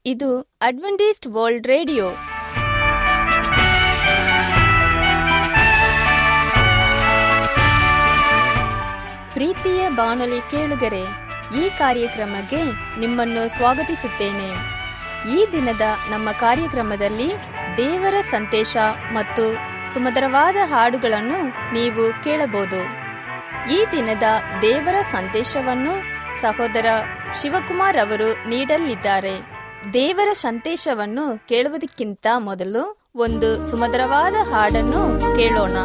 ಇದು Adventist world radio ಪ್ರೀತಿಯ ಬಾನುಲಿ ಕೇಳುಗರೆ ಈ ಕಾರ್ಯಕ್ರಮಕ್ಕೆ ನಿಮ್ಮನ್ನು ಸ್ವಾಗತಿಸುತ್ತೇನೆ ಈ ದಿನದ ನಮ್ಮ ಕಾರ್ಯಕ್ರಮದಲ್ಲಿ ದೇವರ ಸಂದೇಶ ಮತ್ತು ಸುಮಧುರವಾದ ಹಾಡುಗಳನ್ನು ನೀವು ಕೇಳಬಹುದು ಈ ದಿನದ ದೇವರ ಸಂದೇಶವನ್ನು ಸಹೋದರ ಶಿವಕುಮಾರ್ ಅವರು ನೀಡಲಿದ್ದಾರೆ ದೇವರ ಸಂದೇಶವನ್ನು ಕೇಳುವುದಕ್ಕಿಂತ ಮೊದಲು ಒಂದು ಸುಮಧುರವಾದ ಹಾಡನ್ನು ಕೇಳೋಣ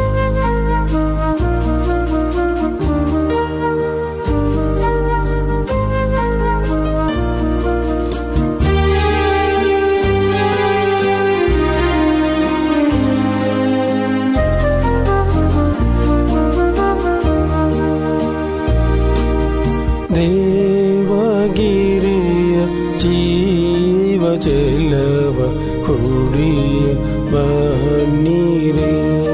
ದೇವಗಿರಿಯ ಜೀವ ಜಲವ ಕುಡಿಯ ಬನ್ನೀರೇ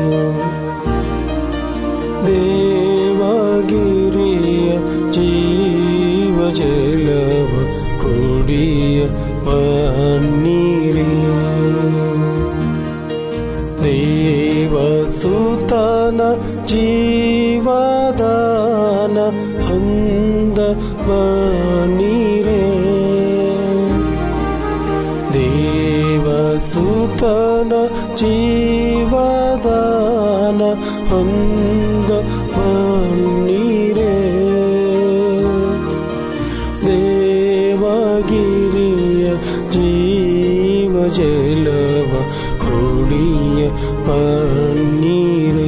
ದೇವಗಿರಿಯ ಜೀವ ಜಲವ ಕುಡಿಯ ಬನ್ನೀರೇ ದೇವಸುತನ ಜೀವದಾನ ಹೊಂದ ಬನೀರೇ ದೇವಸುತನ ಜೀವದಾನ ಹೊಂದ ಬನ್ನೀರೇ ದೇವಗಿರಿಯ ಜೀವ ಜಲವ ಕುಡಿಯ ಪನ್ನೀರೇ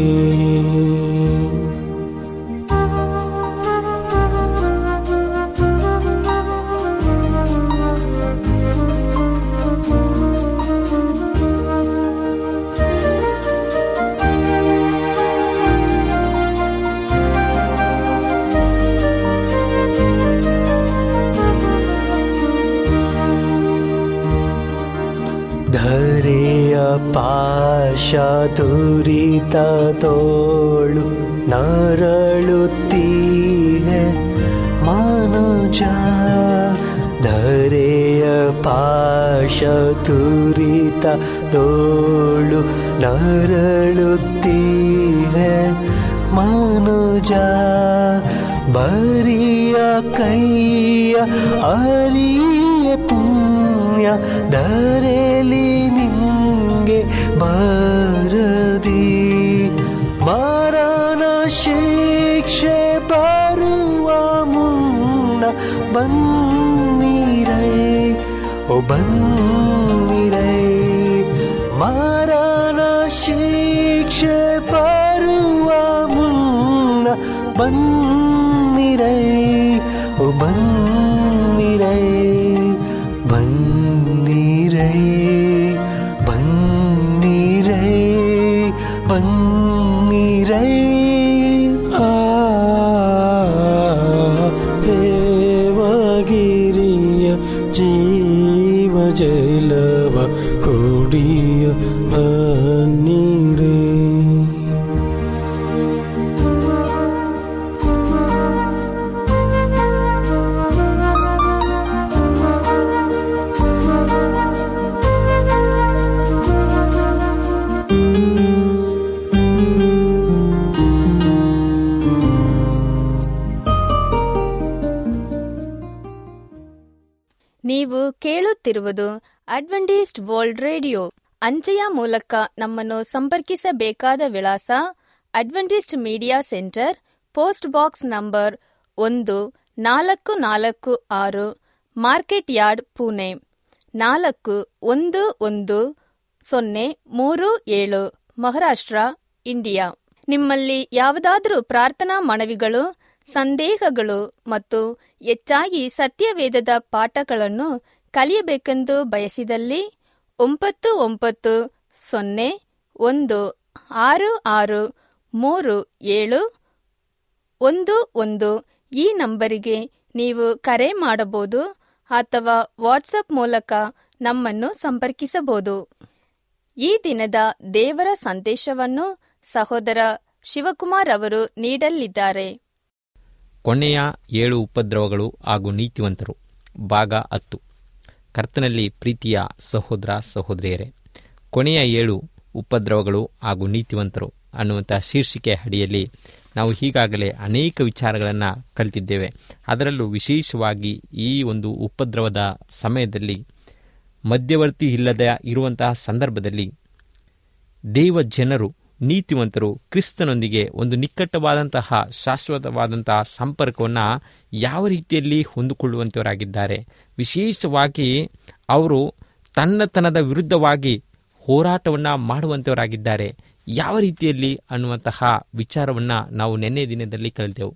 ಧರೆಯ ಪಾಶ ತುರಿತ ತೋಳು ನರಳುತ್ತೀಹೆ ಮನುಜ ಧರೆಯ ಪಾಶ ತುರಿತ ತೋಳು ನರಳುತ್ತೀಹೆ ಮನುಜ ಬರಿಯ ಕೈಯ ಅರಿಯ ಪುಣ್ಯ ಧರೆಲಿ ನಿಂಗೆ ಬರದಿ ಮರಣ ಶಿಕ್ಷೆ ಬರುವ ಮುನ್ನ ಬನ್ನಿರೈ ಓ ಬನ್ನಿರೈ ಮರಣ ಶಿಕ್ಷೆ ಬರುವ ಮುನ್ನ ಬನ್ನಿರೈ ಓ ಬನ್ನಿರೈ ಬನ್ನಿರೈ ಬನ್ನಿರೈ ಬನ್ನಿರೈ ಆ ದೇವಗಿರಿಯ ಜೀವ ಜಲವ ಕುಡಿಯ ಬನ್ನಿರೇ ನೀವು ಕೇಳುತ್ತಿರುವುದು ಅಡ್ವೆಂಟಿಸ್ಟ್ ವರ್ಲ್ಡ್ ರೇಡಿಯೋ ಅಂಚೆಯ ಮೂಲಕ ನಮ್ಮನ್ನು ಸಂಪರ್ಕಿಸಬೇಕಾದ ವಿಳಾಸ Adventist media centre post box number ಒಂದು ನಾಲ್ಕು ನಾಲ್ಕು ಆರು ಮಾರ್ಕೆಟ್ ಯಾರ್ಡ್ ಪುಣೆ ನಾಲ್ಕು ಒಂದು ಒಂದು ಸೊನ್ನೆ ಮೂರು ಏಳು ಮಹಾರಾಷ್ಟ್ರ ಇಂಡಿಯಾ ನಿಮ್ಮಲ್ಲಿ ಯಾವುದಾದರೂ ಪ್ರಾರ್ಥನಾ ಮನವಿಗಳು ಸಂದೇಹಗಳು ಮತ್ತು ಹೆಚ್ಚಾಗಿ ಸತ್ಯವೇದದ ಪಾಠಗಳನ್ನು ಕಲಿಯಬೇಕೆಂದು ಬಯಸಿದಲ್ಲಿ ಒಂಬತ್ತು ಒಂಬತ್ತು ಸೊನ್ನೆ ಒಂದು ಆರು ಆರು ಮೂರು ಏಳು ಒಂದು ಒಂದು ಈ ನಂಬರಿಗೆ ನೀವು ಕರೆ ಮಾಡಬಹುದು ಅಥವಾ ವಾಟ್ಸಪ್ ಮೂಲಕ ನಮ್ಮನ್ನು ಸಂಪರ್ಕಿಸಬಹುದು ಈ ದಿನದ ದೇವರ ಸಂದೇಶವನ್ನು ಸಹೋದರ ಶಿವಕುಮಾರ್ ಅವರು ನೀಡಲಿದ್ದಾರೆ ಕೊನೆಯ ಏಳು ಉಪದ್ರವಗಳು ಹಾಗೂ ನೀತಿವಂತರು ಭಾಗ ಹತ್ತು ಕರ್ತನಲ್ಲಿ ಪ್ರೀತಿಯ ಸಹೋದರ ಸಹೋದರಿಯರೇ ಕೊನೆಯ ಏಳು ಉಪದ್ರವಗಳು ಹಾಗೂ ನೀತಿವಂತರು ಅನ್ನುವಂಥ ಶೀರ್ಷಿಕೆ ಅಡಿಯಲ್ಲಿ ನಾವು ಈಗಾಗಲೇ ಅನೇಕ ವಿಚಾರಗಳನ್ನು ಕಲಿತಿದ್ದೇವೆ ಅದರಲ್ಲೂ ವಿಶೇಷವಾಗಿ ಈ ಒಂದು ಉಪದ್ರವದ ಸಮಯದಲ್ಲಿ ಮಧ್ಯವರ್ತಿ ಇಲ್ಲದ ಇರುವಂತಹ ಸಂದರ್ಭದಲ್ಲಿ ದೇವ ಜನರು ನೀತಿವಂತರು ಕ್ರಿಸ್ತನೊಂದಿಗೆ ಒಂದು ನಿಕಟವಾದಂತಹ ಶಾಶ್ವತವಾದಂತಹ ಸಂಪರ್ಕವನ್ನು ಯಾವ ರೀತಿಯಲ್ಲಿ ಹೊಂದಿಕೊಳ್ಳುವಂಥವರಾಗಿದ್ದಾರೆ ವಿಶೇಷವಾಗಿ ಅವರು ತನ್ನತನದ ವಿರುದ್ಧವಾಗಿ ಹೋರಾಟವನ್ನು ಮಾಡುವಂಥವರಾಗಿದ್ದಾರೆ ಯಾವ ರೀತಿಯಲ್ಲಿ ಅನ್ನುವಂತಹ ವಿಚಾರವನ್ನು ನಾವು ನಿನ್ನೆ ದಿನದಲ್ಲಿ ಕಲಿತೆವು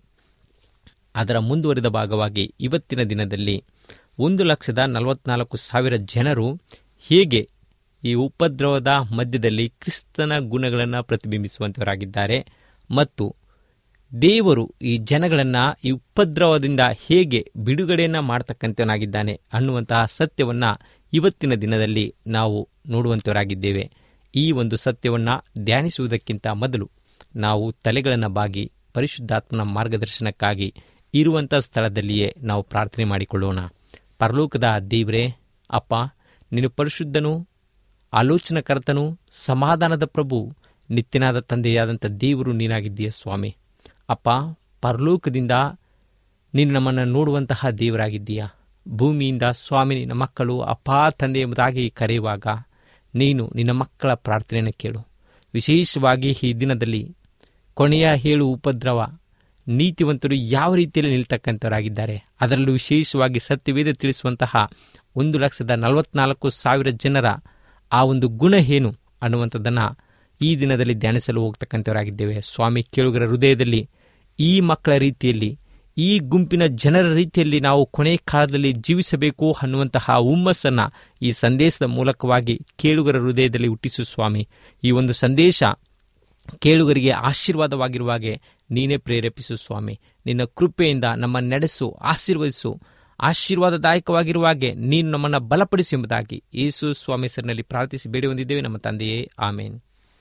ಅದರ ಮುಂದುವರಿದ ಭಾಗವಾಗಿ ಇವತ್ತಿನ ದಿನದಲ್ಲಿ ಒಂದು ಲಕ್ಷದ ನಲವತ್ನಾಲ್ಕು ಸಾವಿರ ಜನರು ಹೇಗೆ ಈ ಉಪದ್ರವದ ಮಧ್ಯದಲ್ಲಿ ಕ್ರಿಸ್ತನ ಗುಣಗಳನ್ನು ಪ್ರತಿಬಿಂಬಿಸುವಂಥವರಾಗಿದ್ದಾರೆ ಮತ್ತು ದೇವರು ಈ ಜನಗಳನ್ನು ಈ ಉಪದ್ರವದಿಂದ ಹೇಗೆ ಬಿಡುಗಡೆಯನ್ನು ಮಾಡ್ತಕ್ಕಂಥವನಾಗಿದ್ದಾನೆ ಅನ್ನುವಂತಹ ಸತ್ಯವನ್ನು ಇವತ್ತಿನ ದಿನದಲ್ಲಿ ನಾವು ನೋಡುವಂಥವರಾಗಿದ್ದೇವೆ ಈ ಒಂದು ಸತ್ಯವನ್ನು ಧ್ಯಾನಿಸುವುದಕ್ಕಿಂತ ಮೊದಲು ನಾವು ತಲೆಗಳನ್ನು ಬಾಗಿ ಪರಿಶುದ್ಧಾತ್ಮನ ಮಾರ್ಗದರ್ಶನಕ್ಕಾಗಿ ಇರುವಂಥ ಸ್ಥಳದಲ್ಲಿಯೇ ನಾವು ಪ್ರಾರ್ಥನೆ ಮಾಡಿಕೊಳ್ಳೋಣ ಪರಲೋಕದ ದೇವರೇ ಅಪ್ಪ ನೀನು ಪರಿಶುದ್ಧನು ಆಲೋಚನಕರ್ತನು ಸಮಾಧಾನದ ಪ್ರಭು ನಿತ್ಯನಾದ ತಂದೆಯಾದಂಥ ದೇವರು ನೀನಾಗಿದ್ದೀಯ ಸ್ವಾಮಿ ಅಪ್ಪ ಪರಲೋಕದಿಂದ ನೀನು ನಮ್ಮನ್ನು ನೋಡುವಂತಹ ದೇವರಾಗಿದ್ದೀಯ ಭೂಮಿಯಿಂದ ಸ್ವಾಮಿ ನಿನ್ನ ಮಕ್ಕಳು ಅಪ್ಪ ತಂದೆ ಎಂಬುದಾಗಿ ಕರೆಯುವಾಗ ನೀನು ನಿನ್ನ ಮಕ್ಕಳ ಪ್ರಾರ್ಥನೆಯನ್ನು ಕೇಳು ವಿಶೇಷವಾಗಿ ಈ ದಿನದಲ್ಲಿ ಕೊನೆಯ ಹೇಳು ಉಪದ್ರವ ನೀತಿವಂತರು ಯಾವ ರೀತಿಯಲ್ಲಿ ನಿಲ್ತಕ್ಕಂಥವರಾಗಿದ್ದಾರೆ ಅದರಲ್ಲೂ ವಿಶೇಷವಾಗಿ ಸತ್ಯವೇದ ತಿಳಿಸುವಂತಹ ಒಂದು ಲಕ್ಷದ ನಲವತ್ನಾಲ್ಕು ಸಾವಿರ ಜನರ ಆ ಒಂದು ಗುಣ ಏನು ಅನ್ನುವಂಥದ್ದನ್ನು ಈ ದಿನದಲ್ಲಿ ಧ್ಯಾನಿಸಲು ಹೋಗ್ತಕ್ಕಂಥವರಾಗಿದ್ದೇವೆ ಸ್ವಾಮಿ ಕೇಳುಗರ ಹೃದಯದಲ್ಲಿ ಈ ಮಕ್ಕಳ ರೀತಿಯಲ್ಲಿ ಈ ಗುಂಪಿನ ಜನರ ರೀತಿಯಲ್ಲಿ ನಾವು ಕೊನೆ ಕಾಲದಲ್ಲಿ ಜೀವಿಸಬೇಕು ಅನ್ನುವಂತಹ ಹುಮ್ಮಸ್ಸನ್ನು ಈ ಸಂದೇಶದ ಮೂಲಕವಾಗಿ ಕೇಳುಗರ ಹೃದಯದಲ್ಲಿ ಹುಟ್ಟಿಸು ಸ್ವಾಮಿ ಈ ಒಂದು ಸಂದೇಶ ಕೇಳುಗರಿಗೆ ಆಶೀರ್ವಾದವಾಗಿರುವಾಗೆ ನೀನೇ ಪ್ರೇರೇಪಿಸು ಸ್ವಾಮಿ ನಿನ್ನ ಕೃಪೆಯಿಂದ ನಮ್ಮ ನಡೆಸು ಆಶೀರ್ವದಿಸು ಆಶೀರ್ವಾದದಾಯಕವಾಗಿರುವಾಗೆ ನೀನು ನಮ್ಮನ್ನು ಬಲಪಡಿಸು ಎಂಬುದಾಗಿ ಯೇಸು ಸ್ವಾಮಿ ಹೆಸರಿನಲ್ಲಿ ಪ್ರಾರ್ಥಿಸಿ ಬೇಡಿ ಹೊಂದಿದ್ದೇವೆ ನಮ್ಮ ತಂದೆಯೇ ಆಮೇನ್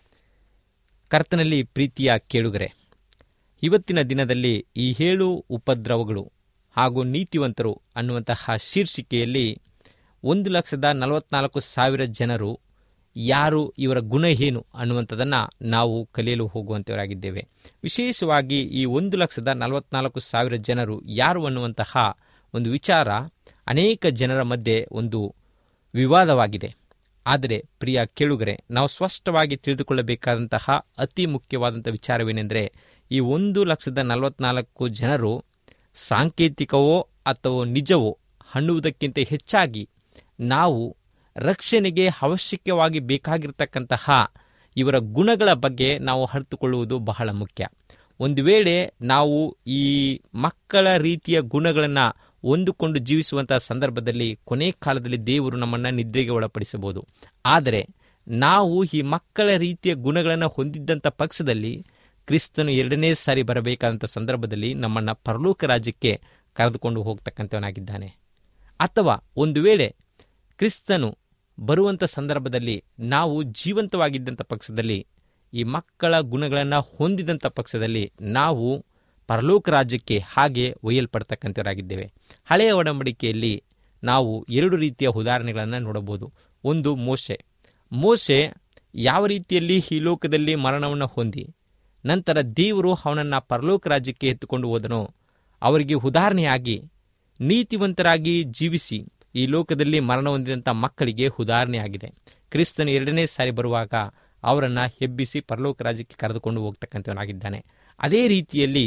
ಕರ್ತನಲ್ಲಿ ಪ್ರೀತಿಯ ಕೇಳುಗರೆ ಇವತ್ತಿನ ದಿನದಲ್ಲಿ ಈ ಏಳು ಉಪದ್ರವಗಳು ಹಾಗೂ ನೀತಿವಂತರು ಅನ್ನುವಂತಹ ಶೀರ್ಷಿಕೆಯಲ್ಲಿ ಒಂದು ಲಕ್ಷದ ನಲವತ್ನಾಲ್ಕು ಸಾವಿರ ಜನರು ಯಾರು ಇವರ ಗುಣ ಏನು ಅನ್ನುವಂಥದ್ದನ್ನು ನಾವು ಕಲಿಯಲು ಹೋಗುವಂಥವರಾಗಿದ್ದೇವೆ ವಿಶೇಷವಾಗಿ ಈ ಒಂದು ಲಕ್ಷದ ನಲವತ್ನಾಲ್ಕು ಸಾವಿರ ಜನರು ಯಾರು ಅನ್ನುವಂತಹ ಒಂದು ವಿಚಾರ ಅನೇಕ ಜನರ ಮಧ್ಯೆ ಒಂದು ವಿವಾದವಾಗಿದೆ ಆದರೆ ಪ್ರಿಯ ಕೇಳುಗರೆ ನಾವು ಸ್ಪಷ್ಟವಾಗಿ ತಿಳಿದುಕೊಳ್ಳಬೇಕಾದಂತಹ ಅತಿ ಮುಖ್ಯವಾದಂಥ ವಿಚಾರವೇನೆಂದರೆ ಈ ಒಂದು ಲಕ್ಷದ ನಲವತ್ನಾಲ್ಕು ಜನರು ಸಾಂಕೇತಿಕವೋ ಅಥವಾ ನಿಜವೋ ಅನ್ನುವುದಕ್ಕಿಂತ ಹೆಚ್ಚಾಗಿ ನಾವು ರಕ್ಷಣೆಗೆ ಅವಶ್ಯಕವಾಗಿ ಬೇಕಾಗಿರ್ತಕ್ಕಂತಹ ಇವರ ಗುಣಗಳ ಬಗ್ಗೆ ನಾವು ಅರಿತುಕೊಳ್ಳುವುದು ಬಹಳ ಮುಖ್ಯ ಒಂದು ವೇಳೆ ನಾವು ಈ ಮಕ್ಕಳ ರೀತಿಯ ಗುಣಗಳನ್ನು ಹೊಂದಿಕೊಂಡು ಜೀವಿಸುವಂತಹ ಸಂದರ್ಭದಲ್ಲಿ ಕೊನೆ ಕಾಲದಲ್ಲಿ ದೇವರು ನಮ್ಮನ್ನು ನಿದ್ರೆಗೆ ಒಳಪಡಿಸಬಹುದು ಆದರೆ ನಾವು ಈ ಮಕ್ಕಳ ರೀತಿಯ ಗುಣಗಳನ್ನು ಹೊಂದಿದ್ದಂಥ ಪಕ್ಷದಲ್ಲಿ ಕ್ರಿಸ್ತನು ಎರಡನೇ ಸಾರಿ ಬರಬೇಕಾದಂಥ ಸಂದರ್ಭದಲ್ಲಿ ನಮ್ಮನ್ನು ಪರಲೋಕ ರಾಜ್ಯಕ್ಕೆ ಕರೆದುಕೊಂಡು ಹೋಗ್ತಕ್ಕಂಥವನಾಗಿದ್ದಾನೆ ಅಥವಾ ಒಂದು ವೇಳೆ ಕ್ರಿಸ್ತನು ಬರುವಂಥ ಸಂದರ್ಭದಲ್ಲಿ ನಾವು ಜೀವಂತವಾಗಿದ್ದಂಥ ಪಕ್ಷದಲ್ಲಿ ಈ ಮಕ್ಕಳ ಗುಣಗಳನ್ನು ಹೊಂದಿದಂಥ ಪಕ್ಷದಲ್ಲಿ ನಾವು ಪರಲೋಕ ರಾಜ್ಯಕ್ಕೆ ಹಾಗೆ ಒಯ್ಯಲ್ಪಡ್ತಕ್ಕಂಥವರಾಗಿದ್ದೇವೆ ಹಳೆಯ ಒಡಂಬಡಿಕೆಯಲ್ಲಿ ನಾವು ಎರಡು ರೀತಿಯ ಉದಾಹರಣೆಗಳನ್ನು ನೋಡಬಹುದು ಒಂದು ಮೋಶೆ ಮೋಶೆ ಯಾವ ರೀತಿಯಲ್ಲಿ ಈ ಲೋಕದಲ್ಲಿ ಮರಣವನ್ನು ಹೊಂದಿ ನಂತರ ದೇವರು ಅವನನ್ನು ಪರಲೋಕ ರಾಜ್ಯಕ್ಕೆ ಎತ್ತುಕೊಂಡು ಹೋದನೋ ಅವರಿಗೆ ಉದಾಹರಣೆಯಾಗಿ ನೀತಿವಂತರಾಗಿ ಜೀವಿಸಿ ಈ ಲೋಕದಲ್ಲಿ ಮರಣ ಹೊಂದಿದಂಥ ಮಕ್ಕಳಿಗೆ ಉದಾಹರಣೆಯಾಗಿದೆ ಕ್ರಿಸ್ತನು ಎರಡನೇ ಸಾರಿ ಬರುವಾಗ ಅವರನ್ನು ಹೆಬ್ಬಿಸಿ ಪರಲೋಕ ರಾಜ್ಯಕ್ಕೆ ಕರೆದುಕೊಂಡು ಹೋಗ್ತಕ್ಕಂಥವನಾಗಿದ್ದಾನೆ ಅದೇ ರೀತಿಯಲ್ಲಿ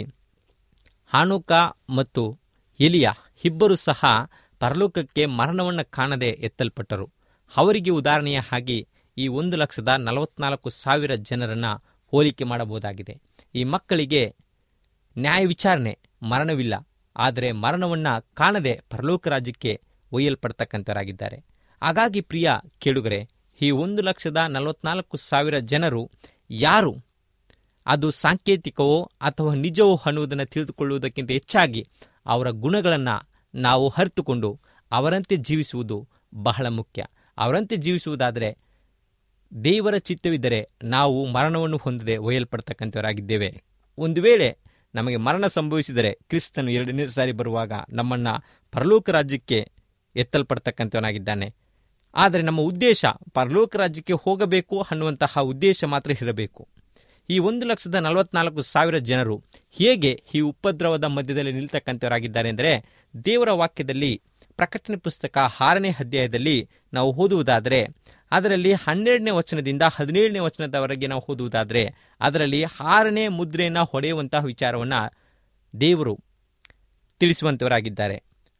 ಹಾನುಕ ಮತ್ತು ಎಲಿಯ ಇಬ್ಬರು ಸಹ ಪರಲೋಕಕ್ಕೆ ಮರಣವನ್ನು ಕಾಣದೆ ಎತ್ತಲ್ಪಟ್ಟರು ಅವರಿಗೆ ಉದಾಹರಣೆಯ ಹಾಗೆ ಈ ಒಂದು ಲಕ್ಷದ ನಲವತ್ನಾಲ್ಕು ಸಾವಿರ ಜನರನ್ನು ಹೋಲಿಕೆ ಮಾಡಬಹುದಾಗಿದೆ ಈ ಮಕ್ಕಳಿಗೆ ನ್ಯಾಯ ವಿಚಾರಣೆ ಮರಣವಿಲ್ಲ ಆದರೆ ಮರಣವನ್ನು ಕಾಣದೆ ಪರಲೋಕ ರಾಜ್ಯಕ್ಕೆ ಒಯ್ಯಲ್ಪಡ್ತಕ್ಕಂಥವರಾಗಿದ್ದಾರೆ ಹಾಗಾಗಿ ಪ್ರಿಯ ಕೇಳುಗರೆ ಈ ಒಂದು ಲಕ್ಷದ ನಲವತ್ನಾಲ್ಕು ಸಾವಿರ ಜನರು ಯಾರು ಅದು ಸಾಂಕೇತಿಕವೋ ಅಥವಾ ನಿಜವೋ ಅನ್ನುವುದನ್ನು ತಿಳಿದುಕೊಳ್ಳುವುದಕ್ಕಿಂತ ಹೆಚ್ಚಾಗಿ ಅವರ ಗುಣಗಳನ್ನು ನಾವು ಅರಿತುಕೊಂಡು ಅವರಂತೆ ಜೀವಿಸುವುದು ಬಹಳ ಮುಖ್ಯ ಅವರಂತೆ ಜೀವಿಸುವುದಾದರೆ ದೇವರ ಚಿತ್ತವಿದ್ದರೆ ನಾವು ಮರಣವನ್ನು ಹೊಂದದೆ ಒಯ್ಯಲ್ಪಡ್ತಕ್ಕಂಥವರಾಗಿದ್ದೇವೆ ಒಂದು ವೇಳೆ ನಮಗೆ ಮರಣ ಸಂಭವಿಸಿದರೆ ಕ್ರಿಸ್ತನು ಎರಡನೇ ಸಾರಿ ಬರುವಾಗ ನಮ್ಮನ್ನು ಪರಲೋಕ ರಾಜ್ಯಕ್ಕೆ ಎತ್ತಲ್ಪಡ್ತಕ್ಕಂಥವನಾಗಿದ್ದಾನೆ ಆದರೆ ನಮ್ಮ ಉದ್ದೇಶ ಪರಲೋಕ ರಾಜ್ಯಕ್ಕೆ ಹೋಗಬೇಕು ಅನ್ನುವಂತಹ ಉದ್ದೇಶ ಮಾತ್ರ ಇರಬೇಕು ಈ ಒಂದು ಲಕ್ಷದ ನಲವತ್ನಾಲ್ಕು ಸಾವಿರ ಜನರು ಹೇಗೆ ಈ ಉಪದ್ರವದ ಮಧ್ಯದಲ್ಲಿ ನಿಲ್ತಕ್ಕಂಥವರಾಗಿದ್ದಾರೆ ಅಂದರೆ ದೇವರ ವಾಕ್ಯದಲ್ಲಿ ಪ್ರಕಟಣೆ ಪುಸ್ತಕ ಆರನೇ ಅಧ್ಯಾಯದಲ್ಲಿ ನಾವು ಓದುವುದಾದರೆ ಅದರಲ್ಲಿ ಹನ್ನೆರಡನೇ ವಚನದಿಂದ ಹದಿನೇಳನೇ ವಚನದವರೆಗೆ ನಾವು ಓದುವುದಾದರೆ ಅದರಲ್ಲಿ ಆರನೇ ಮುದ್ರೆಯನ್ನು ಹೊಡೆಯುವಂತಹ ವಿಚಾರವನ್ನು ದೇವರು ತಿಳಿಸುವಂಥವರಾಗಿದ್ದಾರೆ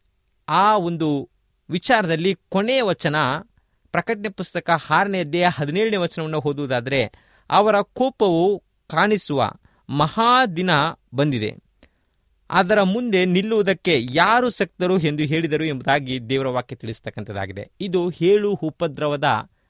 ಆ ಒಂದು ವಿಚಾರದಲ್ಲಿ ಕೊನೆಯ ವಚನ ಪ್ರಕಟಣೆ ಪುಸ್ತಕ ಆರನೇ ಅಧ್ಯಾಯ ಹದಿನೇಳನೇ ವಚನವನ್ನು ಓದುವುದಾದರೆ ಅವರ ಕೋಪವು ಕಾಣಿಸುವ ಮಹಾದಿನ ಬಂದಿದೆ ಅದರ ಮುಂದೆ ನಿಲ್ಲುವುದಕ್ಕೆ ಯಾರು ಸಕ್ತರು ಎಂದು ಹೇಳಿದರು ಎಂಬುದಾಗಿ ದೇವರ ವಾಕ್ಯ ತಿಳಿಸ್ತಕ್ಕಂಥದ್ದಾಗಿದೆ ಇದು ಹೇಳು ಉಪದ್ರವದ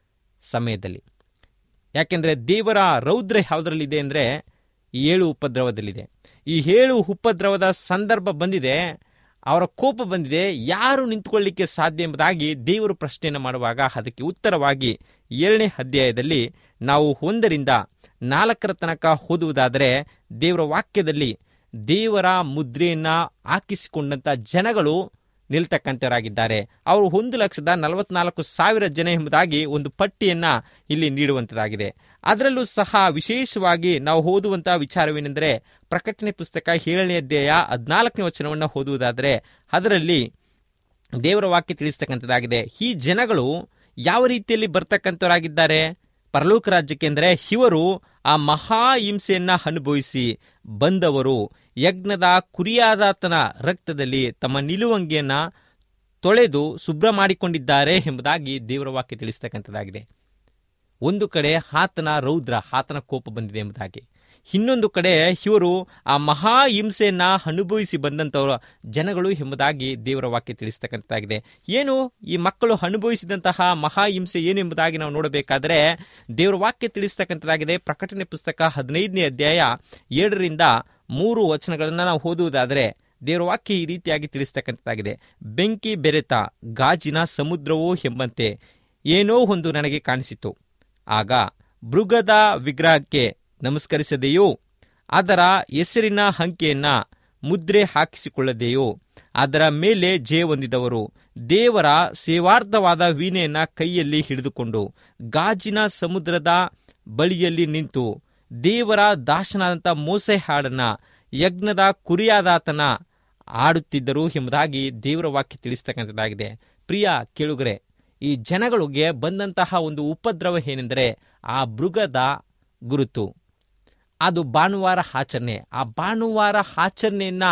ಸಮಯದಲ್ಲಿ ಯಾಕೆಂದರೆ ದೇವರ ರೌದ್ರ ಯಾವುದರಲ್ಲಿದೆ ಅಂದರೆ ಈ ಏಳು ಉಪದ್ರವದಲ್ಲಿದೆ ಈ ಏಳು ಉಪದ್ರವದ ಸಂದರ್ಭ ಬಂದಿದೆ ಅವರ ಕೋಪ ಬಂದಿದೆ ಯಾರು ನಿಂತುಕೊಳ್ಳಿಕ್ಕೆ ಸಾಧ್ಯ ಎಂಬುದಾಗಿ ದೇವರು ಪ್ರಶ್ನೆಯನ್ನು ಮಾಡುವಾಗ ಅದಕ್ಕೆ ಉತ್ತರವಾಗಿ ಏಳನೇ ಅಧ್ಯಾಯದಲ್ಲಿ ನಾವು ಒಂದರಿಂದ ನಾಲ್ಕರ ತನಕ ಓದುವುದಾದರೆ ದೇವರ ವಾಕ್ಯದಲ್ಲಿ ದೇವರ ಮುದ್ರೆಯನ್ನ ಹಾಕಿಸಿಕೊಂಡಂತ ಜನಗಳು ನಿಲ್ತಕ್ಕಂಥವರಾಗಿದ್ದಾರೆ ಅವರು ಒಂದು ಲಕ್ಷದ ನಲವತ್ನಾಲ್ಕು ಸಾವಿರ ಜನ ಎಂಬುದಾಗಿ ಒಂದು ಪಟ್ಟಿಯನ್ನ ಇಲ್ಲಿ ನೀಡುವಂಥದ್ದಾಗಿದೆ ಅದರಲ್ಲೂ ಸಹ ವಿಶೇಷವಾಗಿ ನಾವು ಓದುವಂತಹ ವಿಚಾರವೇನೆಂದರೆ ಪ್ರಕಟಣೆ ಪುಸ್ತಕ ಏಳನೇ ಅಧ್ಯಾಯ ಹದಿನಾಲ್ಕನೇ ವಚನವನ್ನು ಓದುವುದಾದರೆ ಅದರಲ್ಲಿ ದೇವರ ವಾಕ್ಯ ತಿಳಿಸ್ತಕ್ಕಂಥದ್ದಾಗಿದೆ ಈ ಜನಗಳು ಯಾವ ರೀತಿಯಲ್ಲಿ ಬರ್ತಕ್ಕಂಥವರಾಗಿದ್ದಾರೆ ಪರಲೋಕ ರಾಜ್ಯಕ್ಕೆ ಅಂದರೆ ಇವರು ಆ ಮಹಾ ಹಿಂಸೆಯನ್ನ ಅನುಭವಿಸಿ ಬಂದವರು ಯಜ್ಞದ ಕುರಿಯಾದಾತನ ರಕ್ತದಲ್ಲಿ ತಮ್ಮ ನಿಲುವಂಗಿಯನ್ನ ತೊಳೆದು ಶುಭ್ರ ಮಾಡಿಕೊಂಡಿದ್ದಾರೆ ಎಂಬುದಾಗಿ ದೇವರ ವಾಕ್ಯ ತಿಳಿಸ್ತಕ್ಕಂಥದ್ದಾಗಿದೆ ಒಂದು ಕಡೆ ಆತನ ರೌದ್ರ ಆತನ ಕೋಪ ಬಂದಿದೆ ಎಂಬುದಾಗಿ ಇನ್ನೊಂದು ಕಡೆ ಇವರು ಆ ಮಹಾ ಹಿಂಸೆಯನ್ನ ಅನುಭವಿಸಿ ಬಂದಂಥವರು ಜನಗಳು ಎಂಬುದಾಗಿ ದೇವರ ವಾಕ್ಯ ತಿಳಿಸ್ತಕ್ಕಂಥದ್ದಾಗಿದೆ ಏನು ಈ ಮಕ್ಕಳು ಅನುಭವಿಸಿದಂತಹ ಮಹಾ ಹಿಂಸೆ ಏನು ಎಂಬುದಾಗಿ ನಾವು ನೋಡಬೇಕಾದ್ರೆ ದೇವರ ವಾಕ್ಯ ತಿಳಿಸ್ತಕ್ಕಂಥದ್ದಾಗಿದೆ ಪ್ರಕಟಣೆ ಪುಸ್ತಕ ಹದಿನೈದನೇ ಅಧ್ಯಾಯ ಏಳರಿಂದ ಮೂರು ವಚನಗಳನ್ನು ನಾವು ಓದುವುದಾದರೆ ದೇವರ ವಾಕ್ಯ ಈ ರೀತಿಯಾಗಿ ತಿಳಿಸ್ತಕ್ಕಂಥದ್ದಾಗಿದೆ ಬೆಂಕಿ ಬೆರೆತ ಗಾಜಿನ ಸಮುದ್ರವೋ ಎಂಬಂತೆ ಏನೋ ಒಂದು ನನಗೆ ಕಾಣಿಸಿತು ಆಗ ಮೃಗದ ವಿಗ್ರಹಕ್ಕೆ ನಮಸ್ಕರಿಸದೆಯೋ ಅದರ ಹೆಸರಿನ ಅಂಕೆಯನ್ನ ಮುದ್ರೆ ಹಾಕಿಸಿಕೊಳ್ಳದೆಯೋ ಅದರ ಮೇಲೆ ಜಯ ಹೊಂದಿದವರು ದೇವರ ಸೇವಾರ್ಥವಾದ ವೀಣೆಯನ್ನ ಕೈಯಲ್ಲಿ ಹಿಡಿದುಕೊಂಡು ಗಾಜಿನ ಸಮುದ್ರದ ಬಳಿಯಲ್ಲಿ ನಿಂತು ದೇವರ ದಾಸನಾದಂಥ ಮೋಸೆ ಹಾಡನ್ನ ಯಜ್ಞದ ಕುರಿಯಾದಾತನ ಆಡುತ್ತಿದ್ದರು ಎಂಬುದಾಗಿ ದೇವರ ವಾಕ್ಯ ತಿಳಿಸ್ತಕ್ಕಂಥದ್ದಾಗಿದೆ ಪ್ರಿಯ ಕೇಳುಗರೆ ಈ ಜನಗಳಿಗೆ ಬಂದಂತಹ ಒಂದು ಉಪದ್ರವ ಏನೆಂದರೆ ಆ ಮೃಗದ ಗುರುತು ಅದು ಭಾನುವಾರ ಆಚರಣೆ ಆ ಭಾನುವಾರ ಆಚರಣೆಯನ್ನ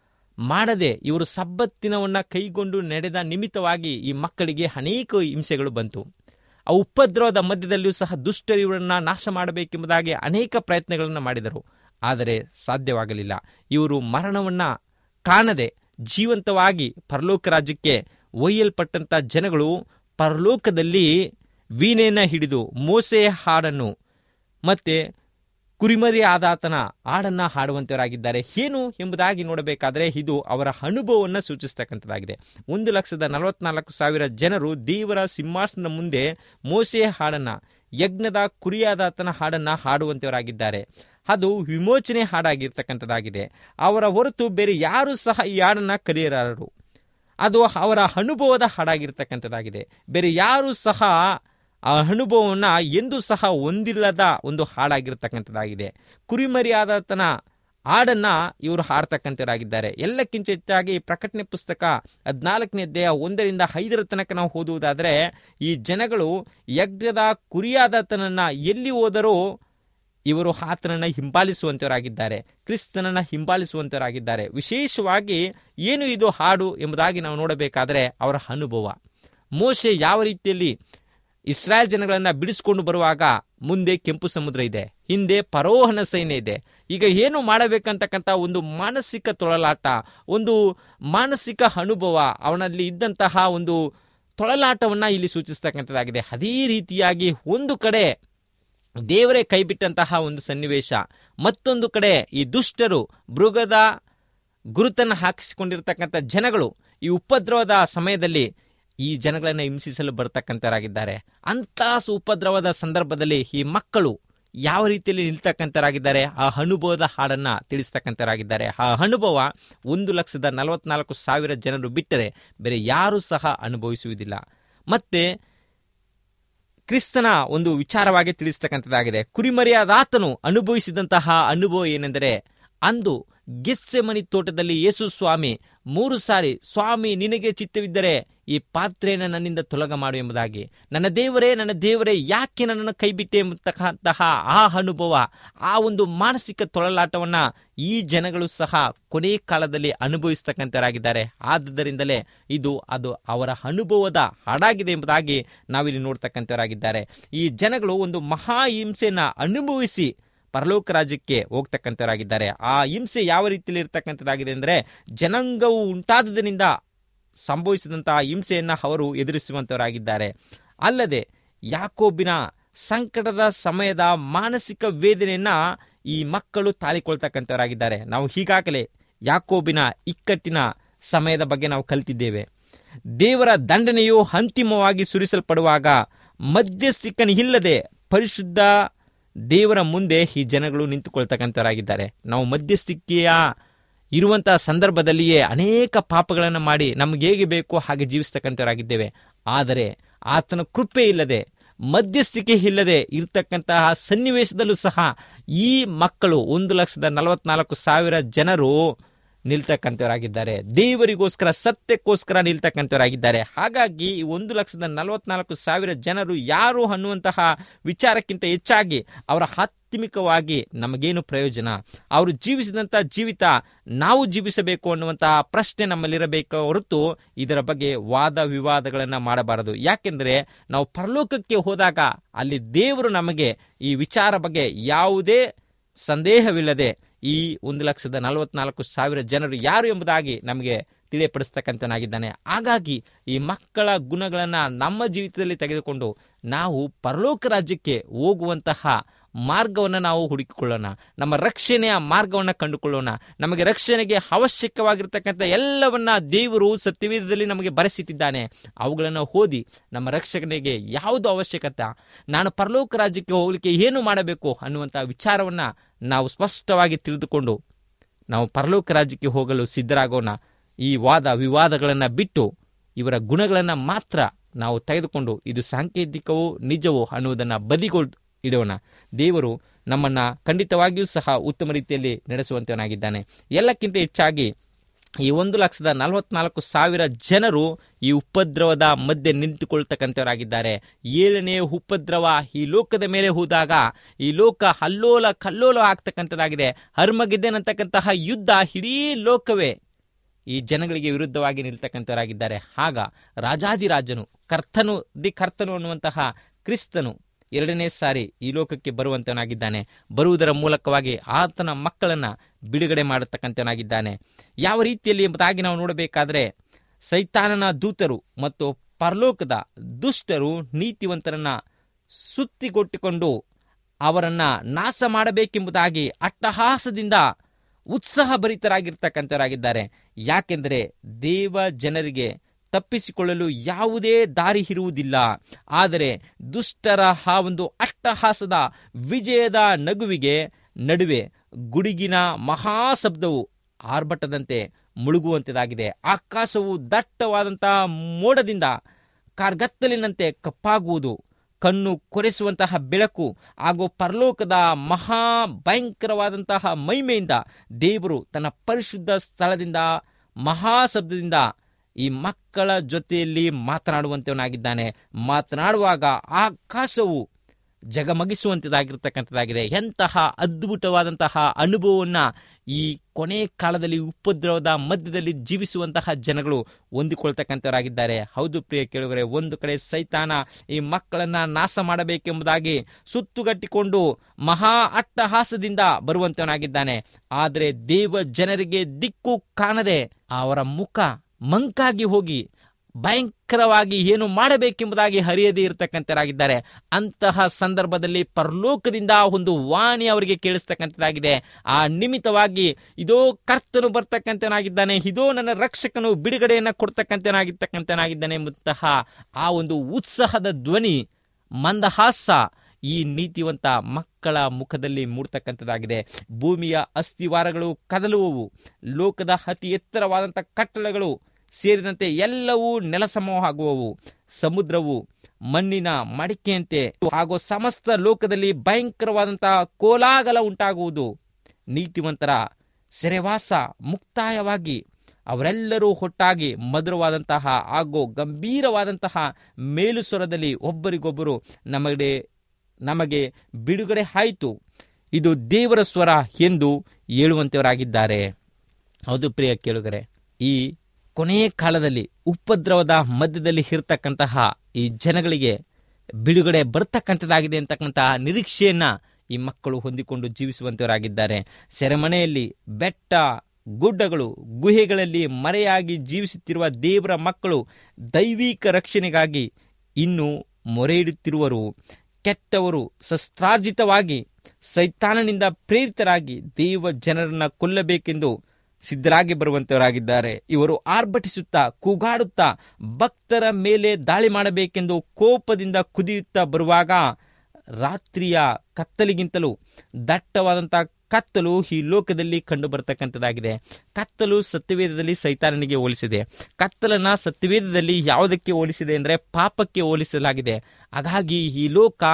ಮಾಡದೆ ಇವರು ಸಬ್ಬತ್ತಿನವನ್ನ ಕೈಗೊಂಡು ನಡೆದ ನಿಮಿತ್ತವಾಗಿ ಈ ಮಕ್ಕಳಿಗೆ ಅನೇಕ ಹಿಂಸೆಗಳು ಬಂತು ಆ ಉಪದ್ರವದ ಮಧ್ಯದಲ್ಲಿಯೂ ಸಹ ದುಷ್ಟರು ಇವರನ್ನ ನಾಶ ಮಾಡಬೇಕೆಂಬುದಾಗಿ ಅನೇಕ ಪ್ರಯತ್ನಗಳನ್ನು ಮಾಡಿದರು ಆದರೆ ಸಾಧ್ಯವಾಗಲಿಲ್ಲ ಇವರು ಮರಣವನ್ನ ಕಾಣದೆ ಜೀವಂತವಾಗಿ ಪರಲೋಕ ರಾಜ್ಯಕ್ಕೆ ಒಯ್ಯಲ್ಪಟ್ಟಂತ ಜನಗಳು ಪರಲೋಕದಲ್ಲಿ ವೀಣೆಯನ್ನ ಹಿಡಿದು ಮೋಸೆಯ ಹಾಡನ್ನು ಮತ್ತೆ ಕುರಿಮರಿ ಆದಾತನ ಹಾಡನ್ನ ಹಾಡುವಂತವರಾಗಿದ್ದಾರೆ ಏನು ಎಂಬುದಾಗಿ ನೋಡಬೇಕಾದ್ರೆ ಇದು ಅವರ ಅನುಭವವನ್ನು ಸೂಚಿಸ್ತಕ್ಕಂಥದ್ದಾಗಿದೆ ಒಂದು ಲಕ್ಷದ ನಲವತ್ನಾಲ್ಕು ಸಾವಿರ ಜನರು ದೇವರ ಸಿಂಹಾಸನದ ಮುಂದೆ ಮೋಸೆಯ ಹಾಡನ್ನ ಯಜ್ಞದ ಕುರಿಯಾದಾತನ ಹಾಡನ್ನ ಹಾಡುವಂತವರಾಗಿದ್ದಾರೆ ಅದು ವಿಮೋಚನೆ ಹಾಡಾಗಿರ್ತಕ್ಕಂಥದ್ದಾಗಿದೆ ಅವರ ಹೊರತು ಬೇರೆ ಯಾರೂ ಸಹ ಈ ಹಾಡನ್ನ ಕಲಿಯಲಾರರು ಅದು ಅವರ ಅನುಭವದ ಹಾಡಾಗಿರ್ತಕ್ಕಂಥದ್ದಾಗಿದೆ ಬೇರೆ ಯಾರೂ ಸಹ ಆ ಅನುಭವವನ್ನು ಎಂದೂ ಸಹ ಹೊಂದಿಲ್ಲದ ಒಂದು ಹಾಡಾಗಿರ್ತಕ್ಕಂಥದ್ದಾಗಿದೆ ಕುರಿಮರಿಯಾದತನ ಹಾಡನ್ನ ಇವರು ಹಾಡ್ತಕ್ಕಂಥವರಾಗಿದ್ದಾರೆ ಎಲ್ಲಕ್ಕಿಂತ ಹೆಚ್ಚಾಗಿ ಪ್ರಕಟಣೆ ಪುಸ್ತಕ ಹದಿನಾಲ್ಕನೇ ಅಧ್ಯಾಯ ಒಂದರಿಂದ ಐದರ ತನಕ ನಾವು ಓದುವುದಾದರೆ ಈ ಜನಗಳು ಯಜ್ಞದ ಕುರಿಯಾದತನನ್ನ ಎಲ್ಲಿ ಹೋದರೂ ಇವರು ಆತನನ್ನ ಹಿಂಬಾಲಿಸುವಂತವರಾಗಿದ್ದಾರೆ ಕ್ರಿಸ್ತನನ್ನ ಹಿಂಬಾಲಿಸುವಂತವರಾಗಿದ್ದಾರೆ ವಿಶೇಷವಾಗಿ ಏನು ಇದು ಹಾಡು ಎಂಬುದಾಗಿ ನಾವು ನೋಡಬೇಕಾದರೆ ಅವರ ಅನುಭವ ಮೋಶೆ ಯಾವ ರೀತಿಯಲ್ಲಿ ಇಸ್ರಾಯೇಲ್ ಜನಗಳನ್ನ ಬಿಡಿಸಿಕೊಂಡು ಬರುವಾಗ ಮುಂದೆ ಕೆಂಪು ಸಮುದ್ರ ಇದೆ ಹಿಂದೆ ಪರೋಹನ ಸೈನ್ಯ ಇದೆ ಈಗ ಏನು ಮಾಡಬೇಕಂತಕ್ಕಂಥ ಒಂದು ಮಾನಸಿಕ ತೊಳಲಾಟ ಒಂದು ಮಾನಸಿಕ ಅನುಭವ ಅವನಲ್ಲಿ ಇದ್ದಂತಹ ಒಂದು ತೊಳಲಾಟವನ್ನ ಇಲ್ಲಿ ಸೂಚಿಸ್ತಕ್ಕಂಥದ್ದಾಗಿದೆ ಅದೇ ರೀತಿಯಾಗಿ ಒಂದು ಕಡೆ ದೇವರೇ ಕೈಬಿಟ್ಟಂತಹ ಒಂದು ಸನ್ನಿವೇಶ ಮತ್ತೊಂದು ಕಡೆ ಈ ದುಷ್ಟರು ಮೃಗದ ಗುರುತನ್ನು ಹಾಕಿಸಿಕೊಂಡಿರ್ತಕ್ಕಂಥ ಜನಗಳು ಈ ಉಪದ್ರವದ ಸಮಯದಲ್ಲಿ ಈ ಜನಗಳನ್ನು ಹಿಂಸಿಸಲು ಬರ್ತಕ್ಕಂಥವರಾಗಿದ್ದಾರೆ ಅಂಥ ಉಪದ್ರವದ ಸಂದರ್ಭದಲ್ಲಿ ಈ ಮಕ್ಕಳು ಯಾವ ರೀತಿಯಲ್ಲಿ ನಿಲ್ತಕ್ಕಂಥರಾಗಿದ್ದಾರೆ ಆ ಅನುಭವದ ಹಾಡನ್ನ ತಿಳಿಸ್ತಕ್ಕಂಥರಾಗಿದ್ದಾರೆ ಆ ಅನುಭವ ಒಂದು ಲಕ್ಷದ ನಲವತ್ನಾಲ್ಕು ಸಾವಿರ ಜನರು ಬಿಟ್ಟರೆ ಬೇರೆ ಯಾರೂ ಸಹ ಅನುಭವಿಸುವುದಿಲ್ಲ ಮತ್ತೆ ಕ್ರಿಸ್ತನ ಒಂದು ವಿಚಾರವಾಗಿ ತಿಳಿಸ್ತಕ್ಕಂಥದ್ದಾಗಿದೆ ಕುರಿಮರಿಯಾದಾತನು ಅನುಭವಿಸಿದಂತಹ ಅನುಭವ ಏನೆಂದರೆ ಅಂದು ಗೆಸ್ಸೆಮನಿ ತೋಟದಲ್ಲಿ ಯೇಸು ಸ್ವಾಮಿ ಮೂರು ಸಾರಿ ಸ್ವಾಮಿ ನಿನಗೆ ಚಿತ್ತವಿದ್ದರೆ ಈ ಪಾತ್ರೆಯನ್ನು ನನ್ನಿಂದ ತೊಲಗ ಮಾಡು ಎಂಬುದಾಗಿ ನನ್ನ ದೇವರೇ ನನ್ನ ದೇವರೇ ಯಾಕೆ ನನ್ನನ್ನು ಕೈಬಿಟ್ಟೆ ಎಂಬತಕ್ಕಂತಹ ಆ ಅನುಭವ ಆ ಒಂದು ಮಾನಸಿಕ ತೊಳಲಾಟವನ್ನ ಈ ಜನಗಳು ಸಹ ಕೊನೆ ಕಾಲದಲ್ಲಿ ಅನುಭವಿಸ್ತಕ್ಕಂಥರಾಗಿದ್ದಾರೆ ಆದ್ದರಿಂದಲೇ ಇದು ಅದು ಅವರ ಅನುಭವದ ಹಾಡಾಗಿದೆ ಎಂಬುದಾಗಿ ನಾವಿಲ್ಲಿ ನೋಡ್ತಕ್ಕಂಥವರಾಗಿದ್ದಾರೆ ಈ ಜನಗಳು ಒಂದು ಮಹಾ ಹಿಂಸೆಯನ್ನ ಅನುಭವಿಸಿ ಪರಲೋಕ ರಾಜ್ಯಕ್ಕೆ ಹೋಗ್ತಕ್ಕಂಥವರಾಗಿದ್ದಾರೆ ಆ ಹಿಂಸೆ ಯಾವ ರೀತಿಯಲ್ಲಿ ಇರ್ತಕ್ಕಂಥದ್ದಾಗಿದೆ ಅಂದರೆ ಜನಾಂಗವು ಉಂಟಾದದಿಂದ ಸಂಭವಿಸಿದಂತಹ ಹಿಂಸೆಯನ್ನು ಅವರು ಎದುರಿಸುವಂಥವರಾಗಿದ್ದಾರೆ ಅಲ್ಲದೆ ಯಾಕೋಬಿನ ಸಂಕಟದ ಸಮಯದ ಮಾನಸಿಕ ವೇದನೆಯನ್ನ ಈ ಮಕ್ಕಳು ತಾಳಿಕೊಳ್ತಕ್ಕಂಥವರಾಗಿದ್ದಾರೆ ನಾವು ಈಗಾಗಲೇ ಯಾಕೋಬಿನ ಇಕ್ಕಟ್ಟಿನ ಸಮಯದ ಬಗ್ಗೆ ನಾವು ಕಲಿತಿದ್ದೇವೆ ದೇವರ ದಂಡನೆಯು ಅಂತಿಮವಾಗಿ ಸುರಿಸಲ್ಪಡುವಾಗ ಮಧ್ಯಸ್ಥಿಕನ ಇಲ್ಲದೆ ಪರಿಶುದ್ಧ ದೇವರ ಮುಂದೆ ಈ ಜನಗಳು ನಿಂತುಕೊಳ್ತಕ್ಕಂಥವರಾಗಿದ್ದಾರೆ ನಾವು ಮಧ್ಯಸ್ಥಿಕೆಯ ಇರುವಂತಹ ಸಂದರ್ಭದಲ್ಲಿಯೇ ಅನೇಕ ಪಾಪಗಳನ್ನು ಮಾಡಿ ನಮ್ಗೆ ಹೇಗೆ ಬೇಕೋ ಹಾಗೆ ಜೀವಿಸ್ತಕ್ಕಂಥವರಾಗಿದ್ದೇವೆ ಆದರೆ ಆತನ ಕೃಪೆ ಇಲ್ಲದೆ ಮಧ್ಯಸ್ಥಿಕೆ ಇಲ್ಲದೆ ಇರತಕ್ಕಂತಹ ಸನ್ನಿವೇಶದಲ್ಲೂ ಸಹ ಈ ಮಕ್ಕಳು ಒಂದು ಲಕ್ಷದ ನಲವತ್ನಾಲ್ಕು ಸಾವಿರ ಜನರು ನಿಲ್ತಕ್ಕಂಥವರಾಗಿದ್ದಾರೆ ದೇವರಿಗೋಸ್ಕರ ಸತ್ಯಕ್ಕೋಸ್ಕರ ನಿಲ್ತಕ್ಕಂಥವರಾಗಿದ್ದಾರೆ ಹಾಗಾಗಿ ಈ ಒಂದು ಲಕ್ಷದ ನಲವತ್ನಾಲ್ಕು ಸಾವಿರ ಜನರು ಯಾರು ಅನ್ನುವಂತಹ ವಿಚಾರಕ್ಕಿಂತ ಹೆಚ್ಚಾಗಿ ಅವರ ಆತ್ಮಿಕವಾಗಿ ನಮಗೇನು ಪ್ರಯೋಜನ ಅವರು ಜೀವಿಸಿದಂಥ ಜೀವಿತ ನಾವು ಜೀವಿಸಬೇಕು ಅನ್ನುವಂತಹ ಪ್ರಶ್ನೆ ನಮ್ಮಲ್ಲಿರಬೇಕು ಹೊರತು ಇದರ ಬಗ್ಗೆ ವಾದ ವಿವಾದಗಳನ್ನು ಮಾಡಬಾರದು ಯಾಕೆಂದರೆ ನಾವು ಪರಲೋಕಕ್ಕೆ ಹೋದಾಗ ಅಲ್ಲಿ ದೇವರು ನಮಗೆ ಈ ವಿಚಾರ ಬಗ್ಗೆ ಯಾವುದೇ ಸಂದೇಹವಿಲ್ಲದೆ ಈ ಒಂದು ಲಕ್ಷದ ನಲವತ್ನಾಲ್ಕು ಸಾವಿರ ಜನರು ಯಾರು ಎಂಬುದಾಗಿ ನಮಗೆ ತಿಳಿಯಪಡಿಸ್ತಕ್ಕಂಥನಾಗಿದ್ದಾನೆ ಹಾಗಾಗಿ ಈ ಮಕ್ಕಳ ಗುಣಗಳನ್ನು ನಮ್ಮ ಜೀವಿತದಲ್ಲಿ ತೆಗೆದುಕೊಂಡು ನಾವು ಪರಲೋಕ ರಾಜ್ಯಕ್ಕೆ ಹೋಗುವಂತಹ ಮಾರ್ಗವನ್ನು ನಾವು ಹುಡುಕಿಕೊಳ್ಳೋಣ ನಮ್ಮ ರಕ್ಷಣೆಯ ಮಾರ್ಗವನ್ನು ಕಂಡುಕೊಳ್ಳೋಣ ನಮಗೆ ರಕ್ಷಣೆಗೆ ಅವಶ್ಯಕವಾಗಿರ್ತಕ್ಕಂಥ ಎಲ್ಲವನ್ನ ದೇವರು ಸತ್ಯವೇದದಲ್ಲಿ ನಮಗೆ ಬರೆಸಿಟ್ಟಿದ್ದಾನೆ ಅವುಗಳನ್ನು ಓದಿ ನಮ್ಮ ರಕ್ಷಣೆಗೆ ಯಾವುದು ಅವಶ್ಯಕತೆ ನಾನು ಪರಲೋಕ ರಾಜ್ಯಕ್ಕೆ ಹೋಗಲಿಕ್ಕೆ ಏನು ಮಾಡಬೇಕು ಅನ್ನುವಂಥ ವಿಚಾರವನ್ನು ನಾವು ಸ್ಪಷ್ಟವಾಗಿ ತಿಳಿದುಕೊಂಡು ನಾವು ಪರಲೋಕ ರಾಜ್ಯಕ್ಕೆ ಹೋಗಲು ಸಿದ್ಧರಾಗೋಣ ಈ ವಾದ ವಿವಾದಗಳನ್ನು ಬಿಟ್ಟು ಇವರ ಗುಣಗಳನ್ನು ಮಾತ್ರ ನಾವು ತೆಗೆದುಕೊಂಡು ಇದು ಸಾಂಕೇತಿಕವೋ ನಿಜವೋ ಅನ್ನುವುದನ್ನು ಬದಿಗೊಳ್ ಇಡೋಣ ದೇವರು ನಮ್ಮನ್ನು ಖಂಡಿತವಾಗಿಯೂ ಸಹ ಉತ್ತಮ ರೀತಿಯಲ್ಲಿ ನಡೆಸುವಂತವನಾಗಿದ್ದಾನೆ ಎಲ್ಲಕ್ಕಿಂತ ಹೆಚ್ಚಾಗಿ ಈ ಒಂದು ಲಕ್ಷದ ನಲವತ್ನಾಲ್ಕು ಸಾವಿರ ಜನರು ಈ ಉಪದ್ರವದ ಮಧ್ಯೆ ನಿಂತುಕೊಳ್ತಕ್ಕಂಥವರಾಗಿದ್ದಾರೆ ಏಳನೇ ಉಪದ್ರವ ಈ ಲೋಕದ ಮೇಲೆ ಹೋದಾಗ ಈ ಲೋಕ ಹಲ್ಲೋಲ ಕಲ್ಲೋಲ ಆಗ್ತಕ್ಕಂಥದ್ದಾಗಿದೆ ಹರ್ಮಗಿದ್ದೇನ್ ಅಂತಕ್ಕಂತಹ ಯುದ್ಧ ಇಡೀ ಲೋಕವೇ ಈ ಜನಗಳಿಗೆ ವಿರುದ್ಧವಾಗಿ ನಿಲ್ತಕ್ಕಂಥವರಾಗಿದ್ದಾರೆ ಆಗ ರಾಜಾದಿರಾಜನು ಕರ್ತನು ದಿ ಕರ್ತನು ಅನ್ನುವಂತಹ ಕ್ರಿಸ್ತನು ಎರಡನೇ ಸಾರಿ ಈ ಲೋಕಕ್ಕೆ ಬರುವಂತವನಾಗಿದ್ದಾನೆ ಬರುವುದರ ಮೂಲಕವಾಗಿ ಆತನ ಮಕ್ಕಳನ್ನ ಬಿಡುಗಡೆ ಮಾಡತಕ್ಕಂಥವನಾಗಿದ್ದಾನೆ ಯಾವ ರೀತಿಯಲ್ಲಿ ಎಂಬುದಾಗಿ ನಾವು ನೋಡಬೇಕಾದ್ರೆ ಸೈತಾನನ ದೂತರು ಮತ್ತು ಪರಲೋಕದ ದುಷ್ಟರು ನೀತಿವಂತರನ್ನ ಸುತ್ತಿಗೊಟ್ಟಿಕೊಂಡು ಅವರನ್ನ ನಾಶ ಮಾಡಬೇಕೆಂಬುದಾಗಿ ಅಟ್ಟಹಾಸದಿಂದ ಉತ್ಸಾಹ ಭರಿತರಾಗಿರ್ತಕ್ಕಂಥವರಾಗಿದ್ದಾರೆ ಯಾಕೆಂದರೆ ದೇವ ಜನರಿಗೆ ತಪ್ಪಿಸಿಕೊಳ್ಳಲು ಯಾವುದೇ ದಾರಿ ಇರುವುದಿಲ್ಲ ಆದರೆ ದುಷ್ಟರ ಆ ಒಂದು ಅಟ್ಟಹಾಸದ ವಿಜಯದ ನಗುವಿಗೆ ನಡುವೆ ಗುಡುಗಿನ ಮಹಾಶಬ್ದವು ಆರ್ಭಟದಂತೆ ಮುಳುಗುವಂತದಾಗಿದೆ ಆಕಾಶವು ದಟ್ಟವಾದಂತಹ ಮೋಡದಿಂದ ಕಾರ್ಗತ್ತಲಿನಂತೆ ಕಪ್ಪಾಗುವುದು ಕಣ್ಣು ಕೊರೆಸುವಂತಹ ಬೆಳಕು ಹಾಗೂ ಪರಲೋಕದ ಮಹಾ ಭಯಂಕರವಾದಂತಹ ಮಹಿಮೆಯಿಂದ ದೇವರು ತನ್ನ ಪರಿಶುದ್ಧ ಸ್ಥಳದಿಂದ ಮಹಾಶಬ್ದದಿಂದ ಈ ಮಕ್ಕಳ ಜೊತೆಯಲ್ಲಿ ಮಾತನಾಡುವಂತವನಾಗಿದ್ದಾನೆ ಮಾತನಾಡುವಾಗ ಆಕಾಶವು ಜಗಮಗಿಸುವಂಥದ್ದಾಗಿರ್ತಕ್ಕಂಥದ್ದಾಗಿದೆ ಎಂತಹ ಅದ್ಭುತವಾದಂತಹ ಅನುಭವವನ್ನ ಈ ಕೊನೆ ಕಾಲದಲ್ಲಿ ಉಪದ್ರವದ ಮಧ್ಯದಲ್ಲಿ ಜೀವಿಸುವಂತಹ ಜನಗಳು ಹೊಂದಿಕೊಳ್ತಕ್ಕಂಥವರಾಗಿದ್ದಾರೆ ಹೌದು ಪ್ರಿಯ ಕೇಳುಗರೆ ಒಂದು ಕಡೆ ಸೈತಾನ ಈ ಮಕ್ಕಳನ್ನ ನಾಶ ಮಾಡಬೇಕೆಂಬುದಾಗಿ ಸುತ್ತುಗಟ್ಟಿಕೊಂಡು ಮಹಾ ಅಟ್ಟಹಾಸದಿಂದ ಬರುವಂತವನಾಗಿದ್ದಾನೆ ಆದರೆ ದೇವ ಜನರಿಗೆ ದಿಕ್ಕು ಕಾಣದೆ ಅವರ ಮುಖ ಮಂಕಾಗಿ ಹೋಗಿ ಭಯಂಕರವಾಗಿ ಏನು ಮಾಡಬೇಕೆಂಬುದಾಗಿ ಹರಿಯದೇ ಇರತಕ್ಕಂಥರಾಗಿದ್ದಾರೆ ಅಂತಹ ಸಂದರ್ಭದಲ್ಲಿ ಪರಲೋಕದಿಂದ ಒಂದು ವಾಣಿ ಅವರಿಗೆ ಕೇಳಿಸ್ತಕ್ಕಂಥದ್ದಾಗಿದೆ ಆ ನಿಮಿತ್ತವಾಗಿ ಇದೋ ಕರ್ತನು ಬರ್ತಕ್ಕಂಥನಾಗಿದ್ದಾನೆ ಇದೋ ನನ್ನ ರಕ್ಷಕನು ಬಿಡುಗಡೆಯನ್ನು ಕೊಡ್ತಕ್ಕಂಥನಾಗಿರ್ತಕ್ಕಂಥನಾಗಿದ್ದಾನೆ ಎಂಬಂತಹ ಆ ಒಂದು ಉತ್ಸಾಹದ ಧ್ವನಿ ಮಂದಹಾಸ ಈ ನೀತಿವಂತ ಮಕ್ಕಳ ಮುಖದಲ್ಲಿ ಮೂಡ್ತಕ್ಕಂಥದ್ದಾಗಿದೆ ಭೂಮಿಯ ಅಸ್ಥಿವಾರಗಳು ಕದಲುವವು ಲೋಕದ ಅತಿ ಎತ್ತರವಾದಂಥ ಕಟ್ಟಡಗಳು ಸೇರಿದಂತೆ ಎಲ್ಲವೂ ನೆಲಸಮವಾಗುವವು ಸಮುದ್ರವು ಮಣ್ಣಿನ ಮಡಿಕೆಯಂತೆ ಹಾಗೂ ಸಮಸ್ತ ಲೋಕದಲ್ಲಿ ಭಯಂಕರವಾದಂತಹ ಕೋಲಾಗಲ ಉಂಟಾಗುವುದು ನೀತಿವಂತರ ಸೆರೆವಾಸ ಮುಕ್ತಾಯವಾಗಿ ಅವರೆಲ್ಲರೂ ಒಟ್ಟಾಗಿ ಮಧುರವಾದಂತಹ ಹಾಗೂ ಗಂಭೀರವಾದಂತಹ ಮೇಲು ಸ್ವರದಲ್ಲಿ ಒಬ್ಬರಿಗೊಬ್ಬರು ನಮಗೆ ನಮಗೆ ಬಿಡುಗಡೆ ಆಯಿತು ಇದು ದೇವರ ಸ್ವರ ಎಂದು ಹೇಳುವಂತವರಾಗಿದ್ದಾರೆ ಹೌದು ಪ್ರಿಯ ಕೇಳುಗರೆ ಈ ಕೊನೆಯ ಕಾಲದಲ್ಲಿ ಉಪದ್ರವದ ಮಧ್ಯದಲ್ಲಿ ಇರತಕ್ಕಂತಹ ಈ ಜನಗಳಿಗೆ ಬಿಡುಗಡೆ ಬರ್ತಕ್ಕಂಥದ್ದಾಗಿದೆ ಅಂತಕ್ಕಂತಹ ನಿರೀಕ್ಷೆಯನ್ನ ಈ ಮಕ್ಕಳು ಹೊಂದಿಕೊಂಡು ಜೀವಿಸುವಂತವರಾಗಿದ್ದಾರೆ ಸೆರೆಮನೆಯಲ್ಲಿ ಬೆಟ್ಟ ಗುಡ್ಡಗಳು ಗುಹೆಗಳಲ್ಲಿ ಮರೆಯಾಗಿ ಜೀವಿಸುತ್ತಿರುವ ದೇವರ ಮಕ್ಕಳು ದೈವಿಕ ರಕ್ಷಣೆಗಾಗಿ ಇನ್ನು ಮೊರೆ ಇಡುತ್ತಿರುವರು ಕೆಟ್ಟವರು ಶಸ್ತ್ರಾರ್ಜಿತವಾಗಿ ಸೈತಾನನಿಂದ ಪ್ರೇರಿತರಾಗಿ ದೇವ ಜನರನ್ನ ಕೊಲ್ಲಬೇಕೆಂದು ಸಿದ್ಧರಾಗಿ ಬರುವಂತವರಾಗಿದ್ದಾರೆ ಇವರು ಆರ್ಭಟಿಸುತ್ತಾ ಕೂಗಾಡುತ್ತಾ ಭಕ್ತರ ಮೇಲೆ ದಾಳಿ ಮಾಡಬೇಕೆಂದು ಕೋಪದಿಂದ ಕುದಿಯುತ್ತಾ ಬರುವಾಗ ರಾತ್ರಿಯ ಕತ್ತಲಿಗಿಂತಲೂ ದಟ್ಟವಾದಂಥ ಕತ್ತಲು ಈ ಲೋಕದಲ್ಲಿ ಕಂಡು ಬರ್ತಕ್ಕಂಥದ್ದಾಗಿದೆ ಕತ್ತಲು ಸತ್ಯವೇದದಲ್ಲಿ ಸೈತಾನನಿಗೆ ಹೋಲಿಸಿದೆ ಕತ್ತಲನ್ನ ಸತ್ಯವೇದದಲ್ಲಿ ಯಾವುದಕ್ಕೆ ಹೋಲಿಸಿದೆ ಅಂದರೆ ಪಾಪಕ್ಕೆ ಹೋಲಿಸಲಾಗಿದೆ ಹಾಗಾಗಿ ಈ ಲೋಕ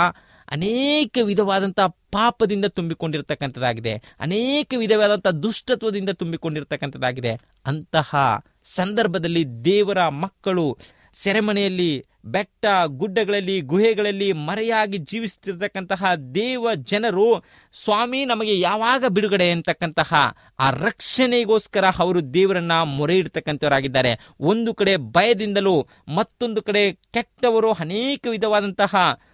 ಅನೇಕ ವಿಧವಾದಂಥ ಪಾಪದಿಂದ ತುಂಬಿಕೊಂಡಿರ್ತಕ್ಕಂಥದ್ದಾಗಿದೆ ಅನೇಕ ವಿಧವಾದಂಥ ದುಷ್ಟತ್ವದಿಂದ ತುಂಬಿಕೊಂಡಿರ್ತಕ್ಕಂಥದ್ದಾಗಿದೆ ಅಂತಹ ಸಂದರ್ಭದಲ್ಲಿ ದೇವರ ಮಕ್ಕಳು ಸೆರೆಮನೆಯಲ್ಲಿ ಬೆಟ್ಟ ಗುಡ್ಡಗಳಲ್ಲಿ ಗುಹೆಗಳಲ್ಲಿ ಮರೆಯಾಗಿ ಜೀವಿಸುತ್ತಿರ್ತಕ್ಕಂತಹ ದೇವ ಜನರು ಸ್ವಾಮಿ ನಮಗೆ ಯಾವಾಗ ಬಿಡುಗಡೆ ಅಂತಕ್ಕಂತಹ ಆ ರಕ್ಷಣೆಗೋಸ್ಕರ ಅವರು ದೇವರನ್ನ ಮೊರೆ ಇಡ್ತಕ್ಕಂಥವರಾಗಿದ್ದಾರೆ ಒಂದು ಕಡೆ ಭಯದಿಂದಲೂ ಮತ್ತೊಂದು ಕಡೆ ಕೆಟ್ಟವರು ಅನೇಕ ವಿಧವಾದಂತಹ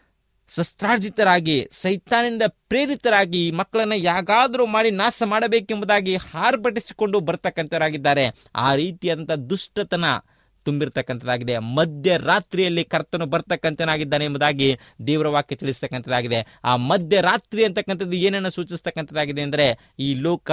ಶಸ್ತ್ರಾರ್ಜಿತರಾಗಿ ಸೈತಾನಿಂದ ಪ್ರೇರಿತರಾಗಿ ಈ ಮಕ್ಕಳನ್ನ ಯಾಗಾದರೂ ಮಾಡಿ ನಾಶ ಮಾಡಬೇಕೆಂಬುದಾಗಿ ಆರ್ಭಟಿಸಿಕೊಂಡು ಬರ್ತಕ್ಕಂಥವರಾಗಿದ್ದಾರೆ ಆ ರೀತಿಯಾದಂಥ ದುಷ್ಟತನ ತುಂಬಿರ್ತಕ್ಕಂಥದ್ದಾಗಿದೆ ಮಧ್ಯರಾತ್ರಿಯಲ್ಲಿ ಕರ್ತನು ಬರ್ತಕ್ಕಂಥನಾಗಿದ್ದಾನೆ ಎಂಬುದಾಗಿ ದೇವರ ವಾಕ್ಯ ತಿಳಿಸ್ತಕ್ಕಂಥದ್ದಾಗಿದೆ ಆ ಮಧ್ಯರಾತ್ರಿ ಅಂತಕ್ಕಂಥದ್ದು ಏನನ್ನು ಸೂಚಿಸ್ತಕ್ಕಂಥದ್ದಾಗಿದೆ ಅಂದರೆ ಈ ಲೋಕ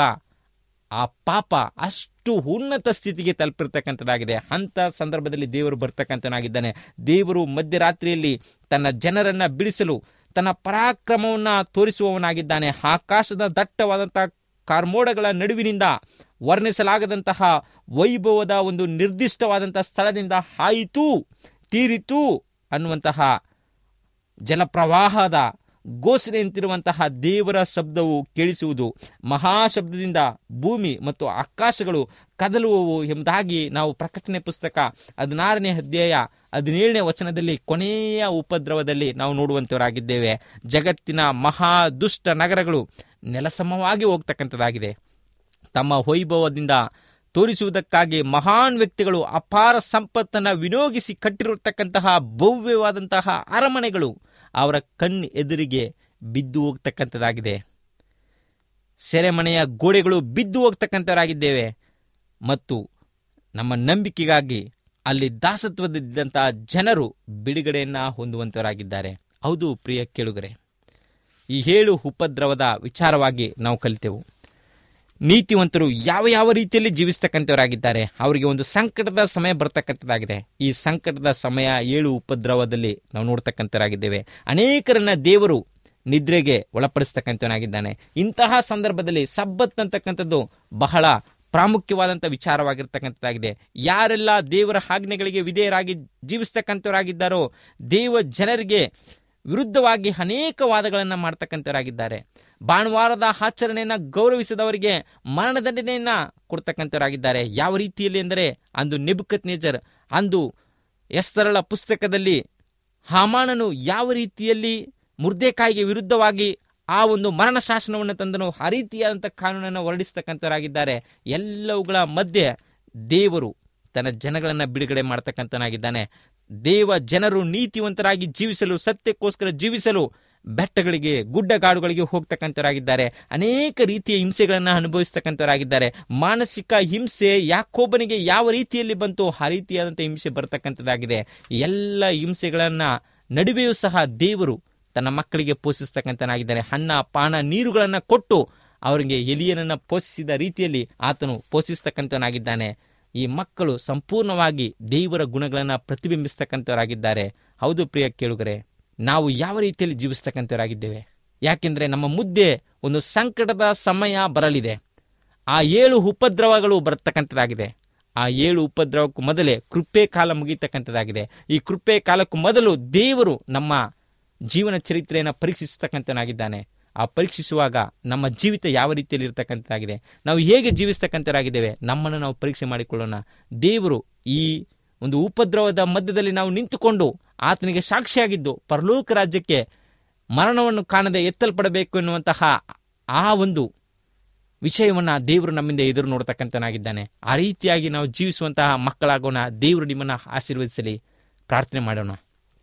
ಆ ಪಾಪ ಅಷ್ಟು ಉನ್ನತ ಸ್ಥಿತಿಗೆ ತಲುಪಿರ್ತಕ್ಕಂಥದ್ದಾಗಿದೆ ಅಂಥ ಸಂದರ್ಭದಲ್ಲಿ ದೇವರು ಬರ್ತಕ್ಕಂಥನಾಗಿದ್ದಾನೆ ದೇವರು ಮಧ್ಯರಾತ್ರಿಯಲ್ಲಿ ತನ್ನ ಜನರನ್ನ ಬಿಡಿಸಲು ತನ್ನ ಪರಾಕ್ರಮವನ್ನ ತೋರಿಸುವವನಾಗಿದ್ದಾನೆ ಆಕಾಶದ ದಟ್ಟವಾದಂಥ ಕಾರ್ಮೋಡಗಳ ನಡುವಿನಿಂದ ವರ್ಣಿಸಲಾಗದಂತಹ ವೈಭವದ ಒಂದು ನಿರ್ದಿಷ್ಟವಾದಂತಹ ಸ್ಥಳದಿಂದ ಆಯಿತು ತೀರಿತು ಅನ್ನುವಂತಹ ಜಲಪ್ರವಾಹದ ಘೋಷಣೆಯಂತಿರುವಂತಹ ದೇವರ ಶಬ್ದವು ಕೇಳಿಸುವುದು ಮಹಾಶಬ್ದದಿಂದ ಭೂಮಿ ಮತ್ತು ಆಕಾಶಗಳು ಕದಲುವವು ಎಂಬುದಾಗಿ ನಾವು ಪ್ರಕಟಣೆ ಪುಸ್ತಕ ಹದಿನಾರನೇ ಅಧ್ಯಾಯ ಹದಿನೇಳನೇ ವಚನದಲ್ಲಿ ಕೊನೆಯ ಉಪದ್ರವದಲ್ಲಿ ನಾವು ನೋಡುವಂತವರಾಗಿದ್ದೇವೆ ಜಗತ್ತಿನ ಮಹಾ ದುಷ್ಟ ನಗರಗಳು ನೆಲಸಮವಾಗಿ ಹೋಗ್ತಕ್ಕಂಥದ್ದಾಗಿದೆ ತಮ್ಮ ವೈಭವದಿಂದ ತೋರಿಸುವುದಕ್ಕಾಗಿ ಮಹಾನ್ ವ್ಯಕ್ತಿಗಳು ಅಪಾರ ಸಂಪತ್ತನ್ನು ವಿನಿಯೋಗಿಸಿ ಕಟ್ಟಿರತಕ್ಕಂತಹ ಭವ್ಯವಾದಂತಹ ಅರಮನೆಗಳು ಅವರ ಕಣ್ಣು ಎದುರಿಗೆ ಬಿದ್ದು ಹೋಗ್ತಕ್ಕಂಥದ್ದಾಗಿದೆ ಸೆರೆಮನೆಯ ಗೋಡೆಗಳು ಬಿದ್ದು ಹೋಗ್ತಕ್ಕಂಥವರಾಗಿದ್ದೇವೆ ಮತ್ತು ನಮ್ಮ ನಂಬಿಕೆಗಾಗಿ ಅಲ್ಲಿ ದಾಸತ್ವದಿದ್ದಂತಹ ಜನರು ಬಿಡುಗಡೆಯನ್ನ ಹೊಂದುವಂತವರಾಗಿದ್ದಾರೆ ಹೌದು ಪ್ರಿಯ ಕೇಳುಗರೆ ಈ ಏಳು ಉಪದ್ರವದ ವಿಚಾರವಾಗಿ ನಾವು ಕಲಿತೆವು ನೀತಿವಂತರು ಯಾವ ಯಾವ ರೀತಿಯಲ್ಲಿ ಜೀವಿಸ್ತಕ್ಕಂಥವರಾಗಿದ್ದಾರೆ ಅವರಿಗೆ ಒಂದು ಸಂಕಟದ ಸಮಯ ಬರ್ತಕ್ಕಂಥದ್ದಾಗಿದೆ ಈ ಸಂಕಟದ ಸಮಯ ಏಳು ಉಪದ್ರವದಲ್ಲಿ ನಾವು ನೋಡ್ತಕ್ಕಂಥವರಾಗಿದ್ದೇವೆ ಅನೇಕರನ್ನ ದೇವರು ನಿದ್ರೆಗೆ ಒಳಪಡಿಸ್ತಕ್ಕಂಥವನಾಗಿದ್ದಾನೆ ಇಂತಹ ಸಂದರ್ಭದಲ್ಲಿ ಸಬ್ಬತ್ ಅಂತಕ್ಕಂಥದ್ದು ಬಹಳ ಪ್ರಾಮುಖ್ಯವಾದಂಥ ವಿಚಾರವಾಗಿರ್ತಕ್ಕಂಥದ್ದಾಗಿದೆ ಯಾರೆಲ್ಲ ದೇವರ ಆಜ್ಞೆಗಳಿಗೆ ವಿಧೇಯರಾಗಿ ಜೀವಿಸ್ತಕ್ಕಂಥವರಾಗಿದ್ದಾರೋ ದೇವ ಜನರಿಗೆ ವಿರುದ್ಧವಾಗಿ ಅನೇಕ ವಾದಗಳನ್ನು ಮಾಡ್ತಕ್ಕಂಥವರಾಗಿದ್ದಾರೆ ಭಾನುವಾರದ ಆಚರಣೆಯನ್ನು ಗೌರವಿಸದವರಿಗೆ ಮರಣದಂಡನೆಯನ್ನ ಕೊಡ್ತಕ್ಕಂಥವರಾಗಿದ್ದಾರೆ ಯಾವ ರೀತಿಯಲ್ಲಿ ಎಂದರೆ ಅಂದು ನೆಬುಕತ್ ನೇಜರ್ ಅಂದು ಎಸ್ತರಳ ಪುಸ್ತಕದಲ್ಲಿ ಹಾಮಾನನು ಯಾವ ರೀತಿಯಲ್ಲಿ ಮುರ್ದೇಕಾಯಿಗೆ ವಿರುದ್ಧವಾಗಿ ಆ ಒಂದು ಮರಣ ಶಾಸನವನ್ನು ತಂದನು ಆ ರೀತಿಯಾದಂಥ ಕಾನೂನನ್ನು ಹೊರಡಿಸ್ತಕ್ಕಂಥವರಾಗಿದ್ದಾರೆ ಎಲ್ಲವುಗಳ ಮಧ್ಯೆ ದೇವರು ತನ್ನ ಜನಗಳನ್ನು ಬಿಡುಗಡೆ ಮಾಡ್ತಕ್ಕಂಥನಾಗಿದ್ದಾನೆ ದೇವ ಜನರು ನೀತಿವಂತರಾಗಿ ಜೀವಿಸಲು ಸತ್ಯಕ್ಕೋಸ್ಕರ ಜೀವಿಸಲು ಬೆಟ್ಟಗಳಿಗೆ ಗುಡ್ಡಗಾಡುಗಳಿಗೆ ಹೋಗ್ತಕ್ಕಂಥವರಾಗಿದ್ದಾರೆ ಅನೇಕ ರೀತಿಯ ಹಿಂಸೆಗಳನ್ನು ಅನುಭವಿಸ್ತಕ್ಕಂಥವರಾಗಿದ್ದಾರೆ ಮಾನಸಿಕ ಹಿಂಸೆ ಯಾಕೊಬ್ಬನಿಗೆ ಯಾವ ರೀತಿಯಲ್ಲಿ ಬಂತು ಆ ರೀತಿಯಾದಂಥ ಹಿಂಸೆ ಬರ್ತಕ್ಕಂಥದ್ದಾಗಿದೆ ಎಲ್ಲ ಹಿಂಸೆಗಳನ್ನು ನಡುವೆಯೂ ಸಹ ದೇವರು ತನ್ನ ಮಕ್ಕಳಿಗೆ ಪೋಷಿಸ್ತಕ್ಕಂಥನಾಗಿದ್ದಾನೆ ಹಣ್ಣ ಪಾನ ನೀರುಗಳನ್ನು ಕೊಟ್ಟು ಅವರಿಗೆ ಎಲಿಯನನ್ನು ಪೋಷಿಸಿದ ರೀತಿಯಲ್ಲಿ ಆತನು ಪೋಷಿಸ್ತಕ್ಕಂಥವನಾಗಿದ್ದಾನೆ ಈ ಮಕ್ಕಳು ಸಂಪೂರ್ಣವಾಗಿ ದೇವರ ಗುಣಗಳನ್ನು ಪ್ರತಿಬಿಂಬಿಸ್ತಕ್ಕಂಥವರಾಗಿದ್ದಾರೆ ಹೌದು ಪ್ರಿಯ ಕೇಳುಗರೆ ನಾವು ಯಾವ ರೀತಿಯಲ್ಲಿ ಜೀವಿಸ್ತಕ್ಕಂಥವರಾಗಿದ್ದೇವೆ ಯಾಕೆಂದರೆ ನಮ್ಮ ಮುದ್ದೆ ಒಂದು ಸಂಕಟದ ಸಮಯ ಬರಲಿದೆ ಆ ಏಳು ಉಪದ್ರವಗಳು ಬರತಕ್ಕಂಥದ್ದಾಗಿದೆ ಆ ಏಳು ಉಪದ್ರವಕ್ಕೂ ಮೊದಲೇ ಕೃಪೆ ಕಾಲ ಮುಗಿತಕ್ಕಂಥದ್ದಾಗಿದೆ ಈ ಕೃಪೆ ಕಾಲಕ್ಕೂ ಮೊದಲು ದೇವರು ನಮ್ಮ ಜೀವನ ಚರಿತ್ರೆಯನ್ನು ಪರೀಕ್ಷಿಸ್ತಕ್ಕಂಥನಾಗಿದ್ದಾನೆ ಆ ಪರೀಕ್ಷಿಸುವಾಗ ನಮ್ಮ ಜೀವಿತ ಯಾವ ರೀತಿಯಲ್ಲಿ ಇರ್ತಕ್ಕಂಥದ್ದಾಗಿದೆ ನಾವು ಹೇಗೆ ಜೀವಿಸ್ತಕ್ಕಂಥವರಾಗಿದ್ದೇವೆ ನಮ್ಮನ್ನು ನಾವು ಪರೀಕ್ಷೆ ಮಾಡಿಕೊಳ್ಳೋಣ ದೇವರು ಈ ಒಂದು ಉಪದ್ರವದ ಮಧ್ಯದಲ್ಲಿ ನಾವು ನಿಂತುಕೊಂಡು ಆತನಿಗೆ ಸಾಕ್ಷಿಯಾಗಿದ್ದು ಪರಲೋಕ ರಾಜ್ಯಕ್ಕೆ ಮರಣವನ್ನು ಕಾಣದೆ ಎತ್ತಲ್ಪಡಬೇಕು ಎನ್ನುವಂತಹ ಆ ಒಂದು ವಿಷಯವನ್ನು ದೇವರು ನಮ್ಮಿಂದ ಎದುರು ನೋಡ್ತಕ್ಕಂಥನಾಗಿದ್ದಾನೆ ಆ ರೀತಿಯಾಗಿ ನಾವು ಜೀವಿಸುವಂತಹ ಮಕ್ಕಳಾಗೋಣ ದೇವರು ನಿಮ್ಮನ್ನು ಆಶೀರ್ವದಿಸಲಿ ಪ್ರಾರ್ಥನೆ ಮಾಡೋಣ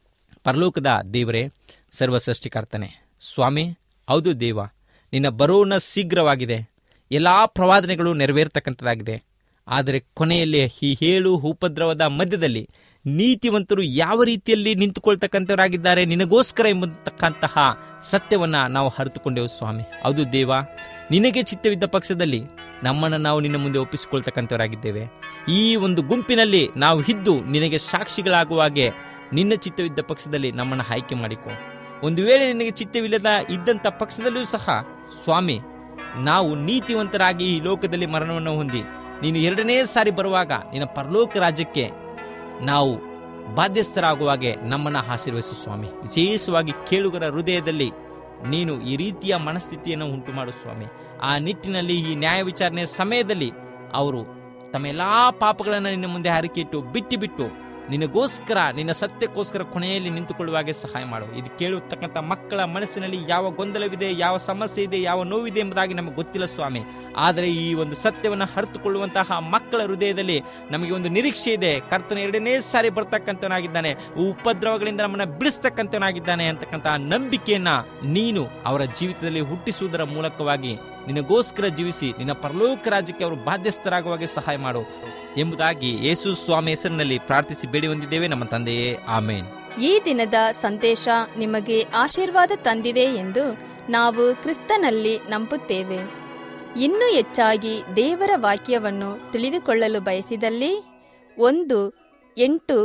ಪರಲೋಕದ ದೇವರೇ ಸರ್ವ ಸೃಷ್ಟಿಕರ್ತನೆ ಸ್ವಾಮಿ ಹೌದು ದೇವ ನಿನ್ನ ಬರೋಣ ಶೀಘ್ರವಾಗಿದೆ ಎಲ್ಲ ಪ್ರವಾದನೆಗಳು ನೆರವೇರ್ತಕ್ಕಂಥದ್ದಾಗಿದೆ ಆದರೆ ಕೊನೆಯಲ್ಲಿ ಈ ಏಳು ಉಪದ್ರವದ ಮಧ್ಯದಲ್ಲಿ ನೀತಿವಂತರು ಯಾವ ರೀತಿಯಲ್ಲಿ ನಿಂತುಕೊಳ್ತಕ್ಕಂಥವರಾಗಿದ್ದಾರೆ ನಿನಗೋಸ್ಕರ ಎಂಬತಕ್ಕಂತಹ ಸತ್ಯವನ್ನ ನಾವು ಅರಿತುಕೊಂಡೆವು ಸ್ವಾಮಿ ಹೌದು ದೇವ ನಿನಗೆ ಚಿತ್ತವಿದ್ದ ಪಕ್ಷದಲ್ಲಿ ನಮ್ಮನ್ನು ನಾವು ನಿನ್ನ ಮುಂದೆ ಒಪ್ಪಿಸಿಕೊಳ್ತಕ್ಕಂಥವರಾಗಿದ್ದೇವೆ ಈ ಒಂದು ಗುಂಪಿನಲ್ಲಿ ನಾವು ಇದ್ದು ನಿನಗೆ ಸಾಕ್ಷಿಗಳಾಗುವ ಹಾಗೆ ನಿನ್ನ ಚಿತ್ತವಿದ್ದ ಪಕ್ಷದಲ್ಲಿ ನಮ್ಮನ್ನು ಆಯ್ಕೆ ಮಾಡಿಕೊ ಒಂದು ವೇಳೆ ನಿನಗೆ ಚಿತ್ತವಿಲ್ಲದ ಇದ್ದಂಥ ಪಕ್ಷದಲ್ಲಿಯೂ ಸಹ ಸ್ವಾಮಿ ನಾವು ನೀತಿವಂತರಾಗಿ ಈ ಲೋಕದಲ್ಲಿ ಮರಣವನ್ನು ಹೊಂದಿ ನೀನು ಎರಡನೇ ಸಾರಿ ಬರುವಾಗ ನಿನ್ನ ಪರಲೋಕ ರಾಜ್ಯಕ್ಕೆ ನಾವು ಬಾಧ್ಯಸ್ಥರಾಗುವಾಗೆ ನಮ್ಮನ್ನು ಆಶೀರ್ವಹಿಸು ಸ್ವಾಮಿ ವಿಶೇಷವಾಗಿ ಕೇಳುಗರ ಹೃದಯದಲ್ಲಿ ನೀನು ಈ ರೀತಿಯ ಮನಸ್ಥಿತಿಯನ್ನು ಉಂಟು ಮಾಡು ಸ್ವಾಮಿ ಆ ನಿಟ್ಟಿನಲ್ಲಿ ಈ ನ್ಯಾಯ ವಿಚಾರಣೆಯ ಸಮಯದಲ್ಲಿ ಅವರು ತಮ್ಮ ಎಲ್ಲಾ ಪಾಪಗಳನ್ನು ನಿನ್ನ ಮುಂದೆ ಹಾರಿಕೆಯಿಟ್ಟು ಬಿಟ್ಟು ಬಿಟ್ಟು ನಿನಗೋಸ್ಕರ ನಿನ್ನ ಸತ್ಯಕ್ಕೋಸ್ಕರ ಕೊನೆಯಲ್ಲಿ ನಿಂತುಕೊಳ್ಳುವಾಗೆ ಸಹಾಯ ಮಾಡು ಇದು ಕೇಳುತ್ತಕ್ಕಂಥ ಮಕ್ಕಳ ಮನಸ್ಸಿನಲ್ಲಿ ಯಾವ ಗೊಂದಲವಿದೆ ಯಾವ ಸಮಸ್ಯೆ ಇದೆ ಯಾವ ನೋವಿದೆ ಎಂಬುದಾಗಿ ನಮಗೆ ಗೊತ್ತಿಲ್ಲ ಸ್ವಾಮಿ ಆದರೆ ಈ ಒಂದು ಸತ್ಯವನ್ನು ಅರಿತುಕೊಳ್ಳುವಂತಹ ಮಕ್ಕಳ ಹೃದಯದಲ್ಲಿ ನಮಗೆ ಒಂದು ನಿರೀಕ್ಷೆ ಇದೆ ಕರ್ತನ ಎರಡನೇ ಸಾರಿ ಬರ್ತಕ್ಕಂಥವನಾಗಿದ್ದಾನೆ ಉಪದ್ರವಗಳಿಂದ ನಮ್ಮನ್ನ ಬಿಡಿಸ್ತಕ್ಕಂಥವನಾಗಿದ್ದಾನೆ ಅಂತಕ್ಕಂತಹ ನಂಬಿಕೆಯನ್ನ ನೀನು ಅವರ ಜೀವಿತದಲ್ಲಿ ಹುಟ್ಟಿಸುವುದರ ಮೂಲಕವಾಗಿ ನಿನಗೋಸ್ಕರ ಜೀವಿಸಿ ನಿನ್ನ ಪರಲೋಕ ರಾಜ್ಯಕ್ಕೆ ಅವರು ಬಾಧ್ಯಸ್ಥರಾಗುವಾಗೆ ಸಹಾಯ ಮಾಡು ಎಂಬುದಾಗಿ ಯೇಸು ಸ್ವಾಮಿ ಹೆಸರಿನಲ್ಲಿ ಪ್ರಾರ್ಥಿಸಿ ಬೇಡಿ ಹೊಂದಿದ್ದೇವೆ ನಮ್ಮ ತಂದೆಯೇ ಆಮೇನ್ ಈ ದಿನದ ಸಂದೇಶ ನಿಮಗೆ ಆಶೀರ್ವಾದ ತಂದಿದೆ ಎಂದು ನಾವು ಕ್ರಿಸ್ತನಲ್ಲಿ ನಂಬುತ್ತೇವೆ ಇನ್ನೂ ಹೆಚ್ಚಾಗಿ ದೇವರ ವಾಕ್ಯವನ್ನು ತಿಳಿದುಕೊಳ್ಳಲು ಬಯಸಿದಲ್ಲಿ ಒಂದು ಎಂಟು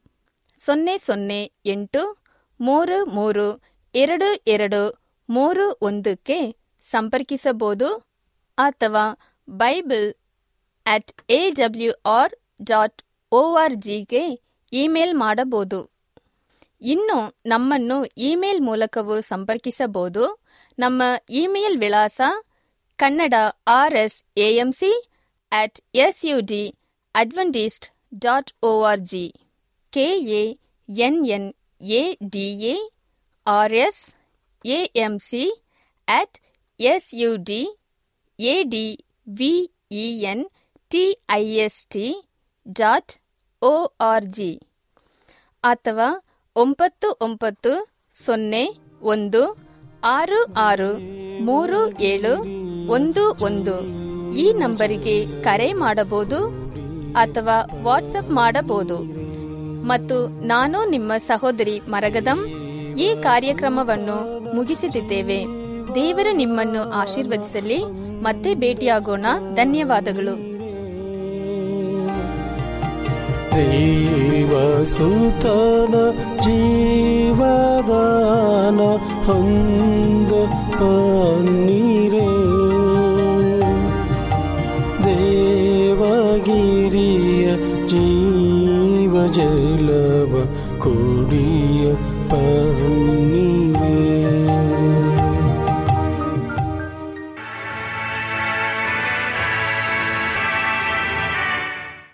ಸೊನ್ನೆ ಸೊನ್ನೆ ಎಂಟು ಮೂರು ಮೂರು ಎರಡು ಎರಡು ಮೂರು ಒಂದಕ್ಕೆ ಸಂಪರ್ಕಿಸಬಹುದು ಅಥವಾ Bible at A W R dot O R ಜಿಗೆ ಇಮೇಲ್ ಮಾಡಬಹುದು ಇನ್ನು ನಮ್ಮನ್ನು ಇಮೇಲ್ ಮೂಲಕವೂ ಸಂಪರ್ಕಿಸಬಹುದು ನಮ್ಮ ಇಮೇಲ್ ವಿಳಾಸ Kannada R S A M C at S U D Adventist dot O R G K A N N A D A R S A M C at S U D A D V E N T I S T dot O R G ಅಥವಾ ಒಂಬತ್ತು ಒಂಬತ್ತು ಸೊನ್ನೆ ಒಂದು ಆರು ಆರು ಮೂರು ಏಳು ಒಂದು ಒಂದು ಈ ನಂಬರಿಗೆ ಕರೆ ಮಾಡಬಹುದು ಅಥವಾ ವಾಟ್ಸಪ್ ಮಾಡಬಹುದು ಮತ್ತು ನಾನು ನಿಮ್ಮ ಸಹೋದರಿ ಮರಗದಂ ಈ ಕಾರ್ಯಕ್ರಮವನ್ನು ಮುಗಿಸುತ್ತಿದ್ದೇವೆ ದೇವರು ನಿಮ್ಮನ್ನು ಆಶೀರ್ವದಿಸಲಿ ಮತ್ತೆ ಭೇಟಿಯಾಗೋಣ ಧನ್ಯವಾದಗಳು ದೇವಸುತನ ಜೀವದಾನ ಹೊಂದ ನೀರೇ ದೇವಗಿರಿಯ ಜೀವ ಜಲವ ಕುಡಿಯ ಪನ್ನೀರೇ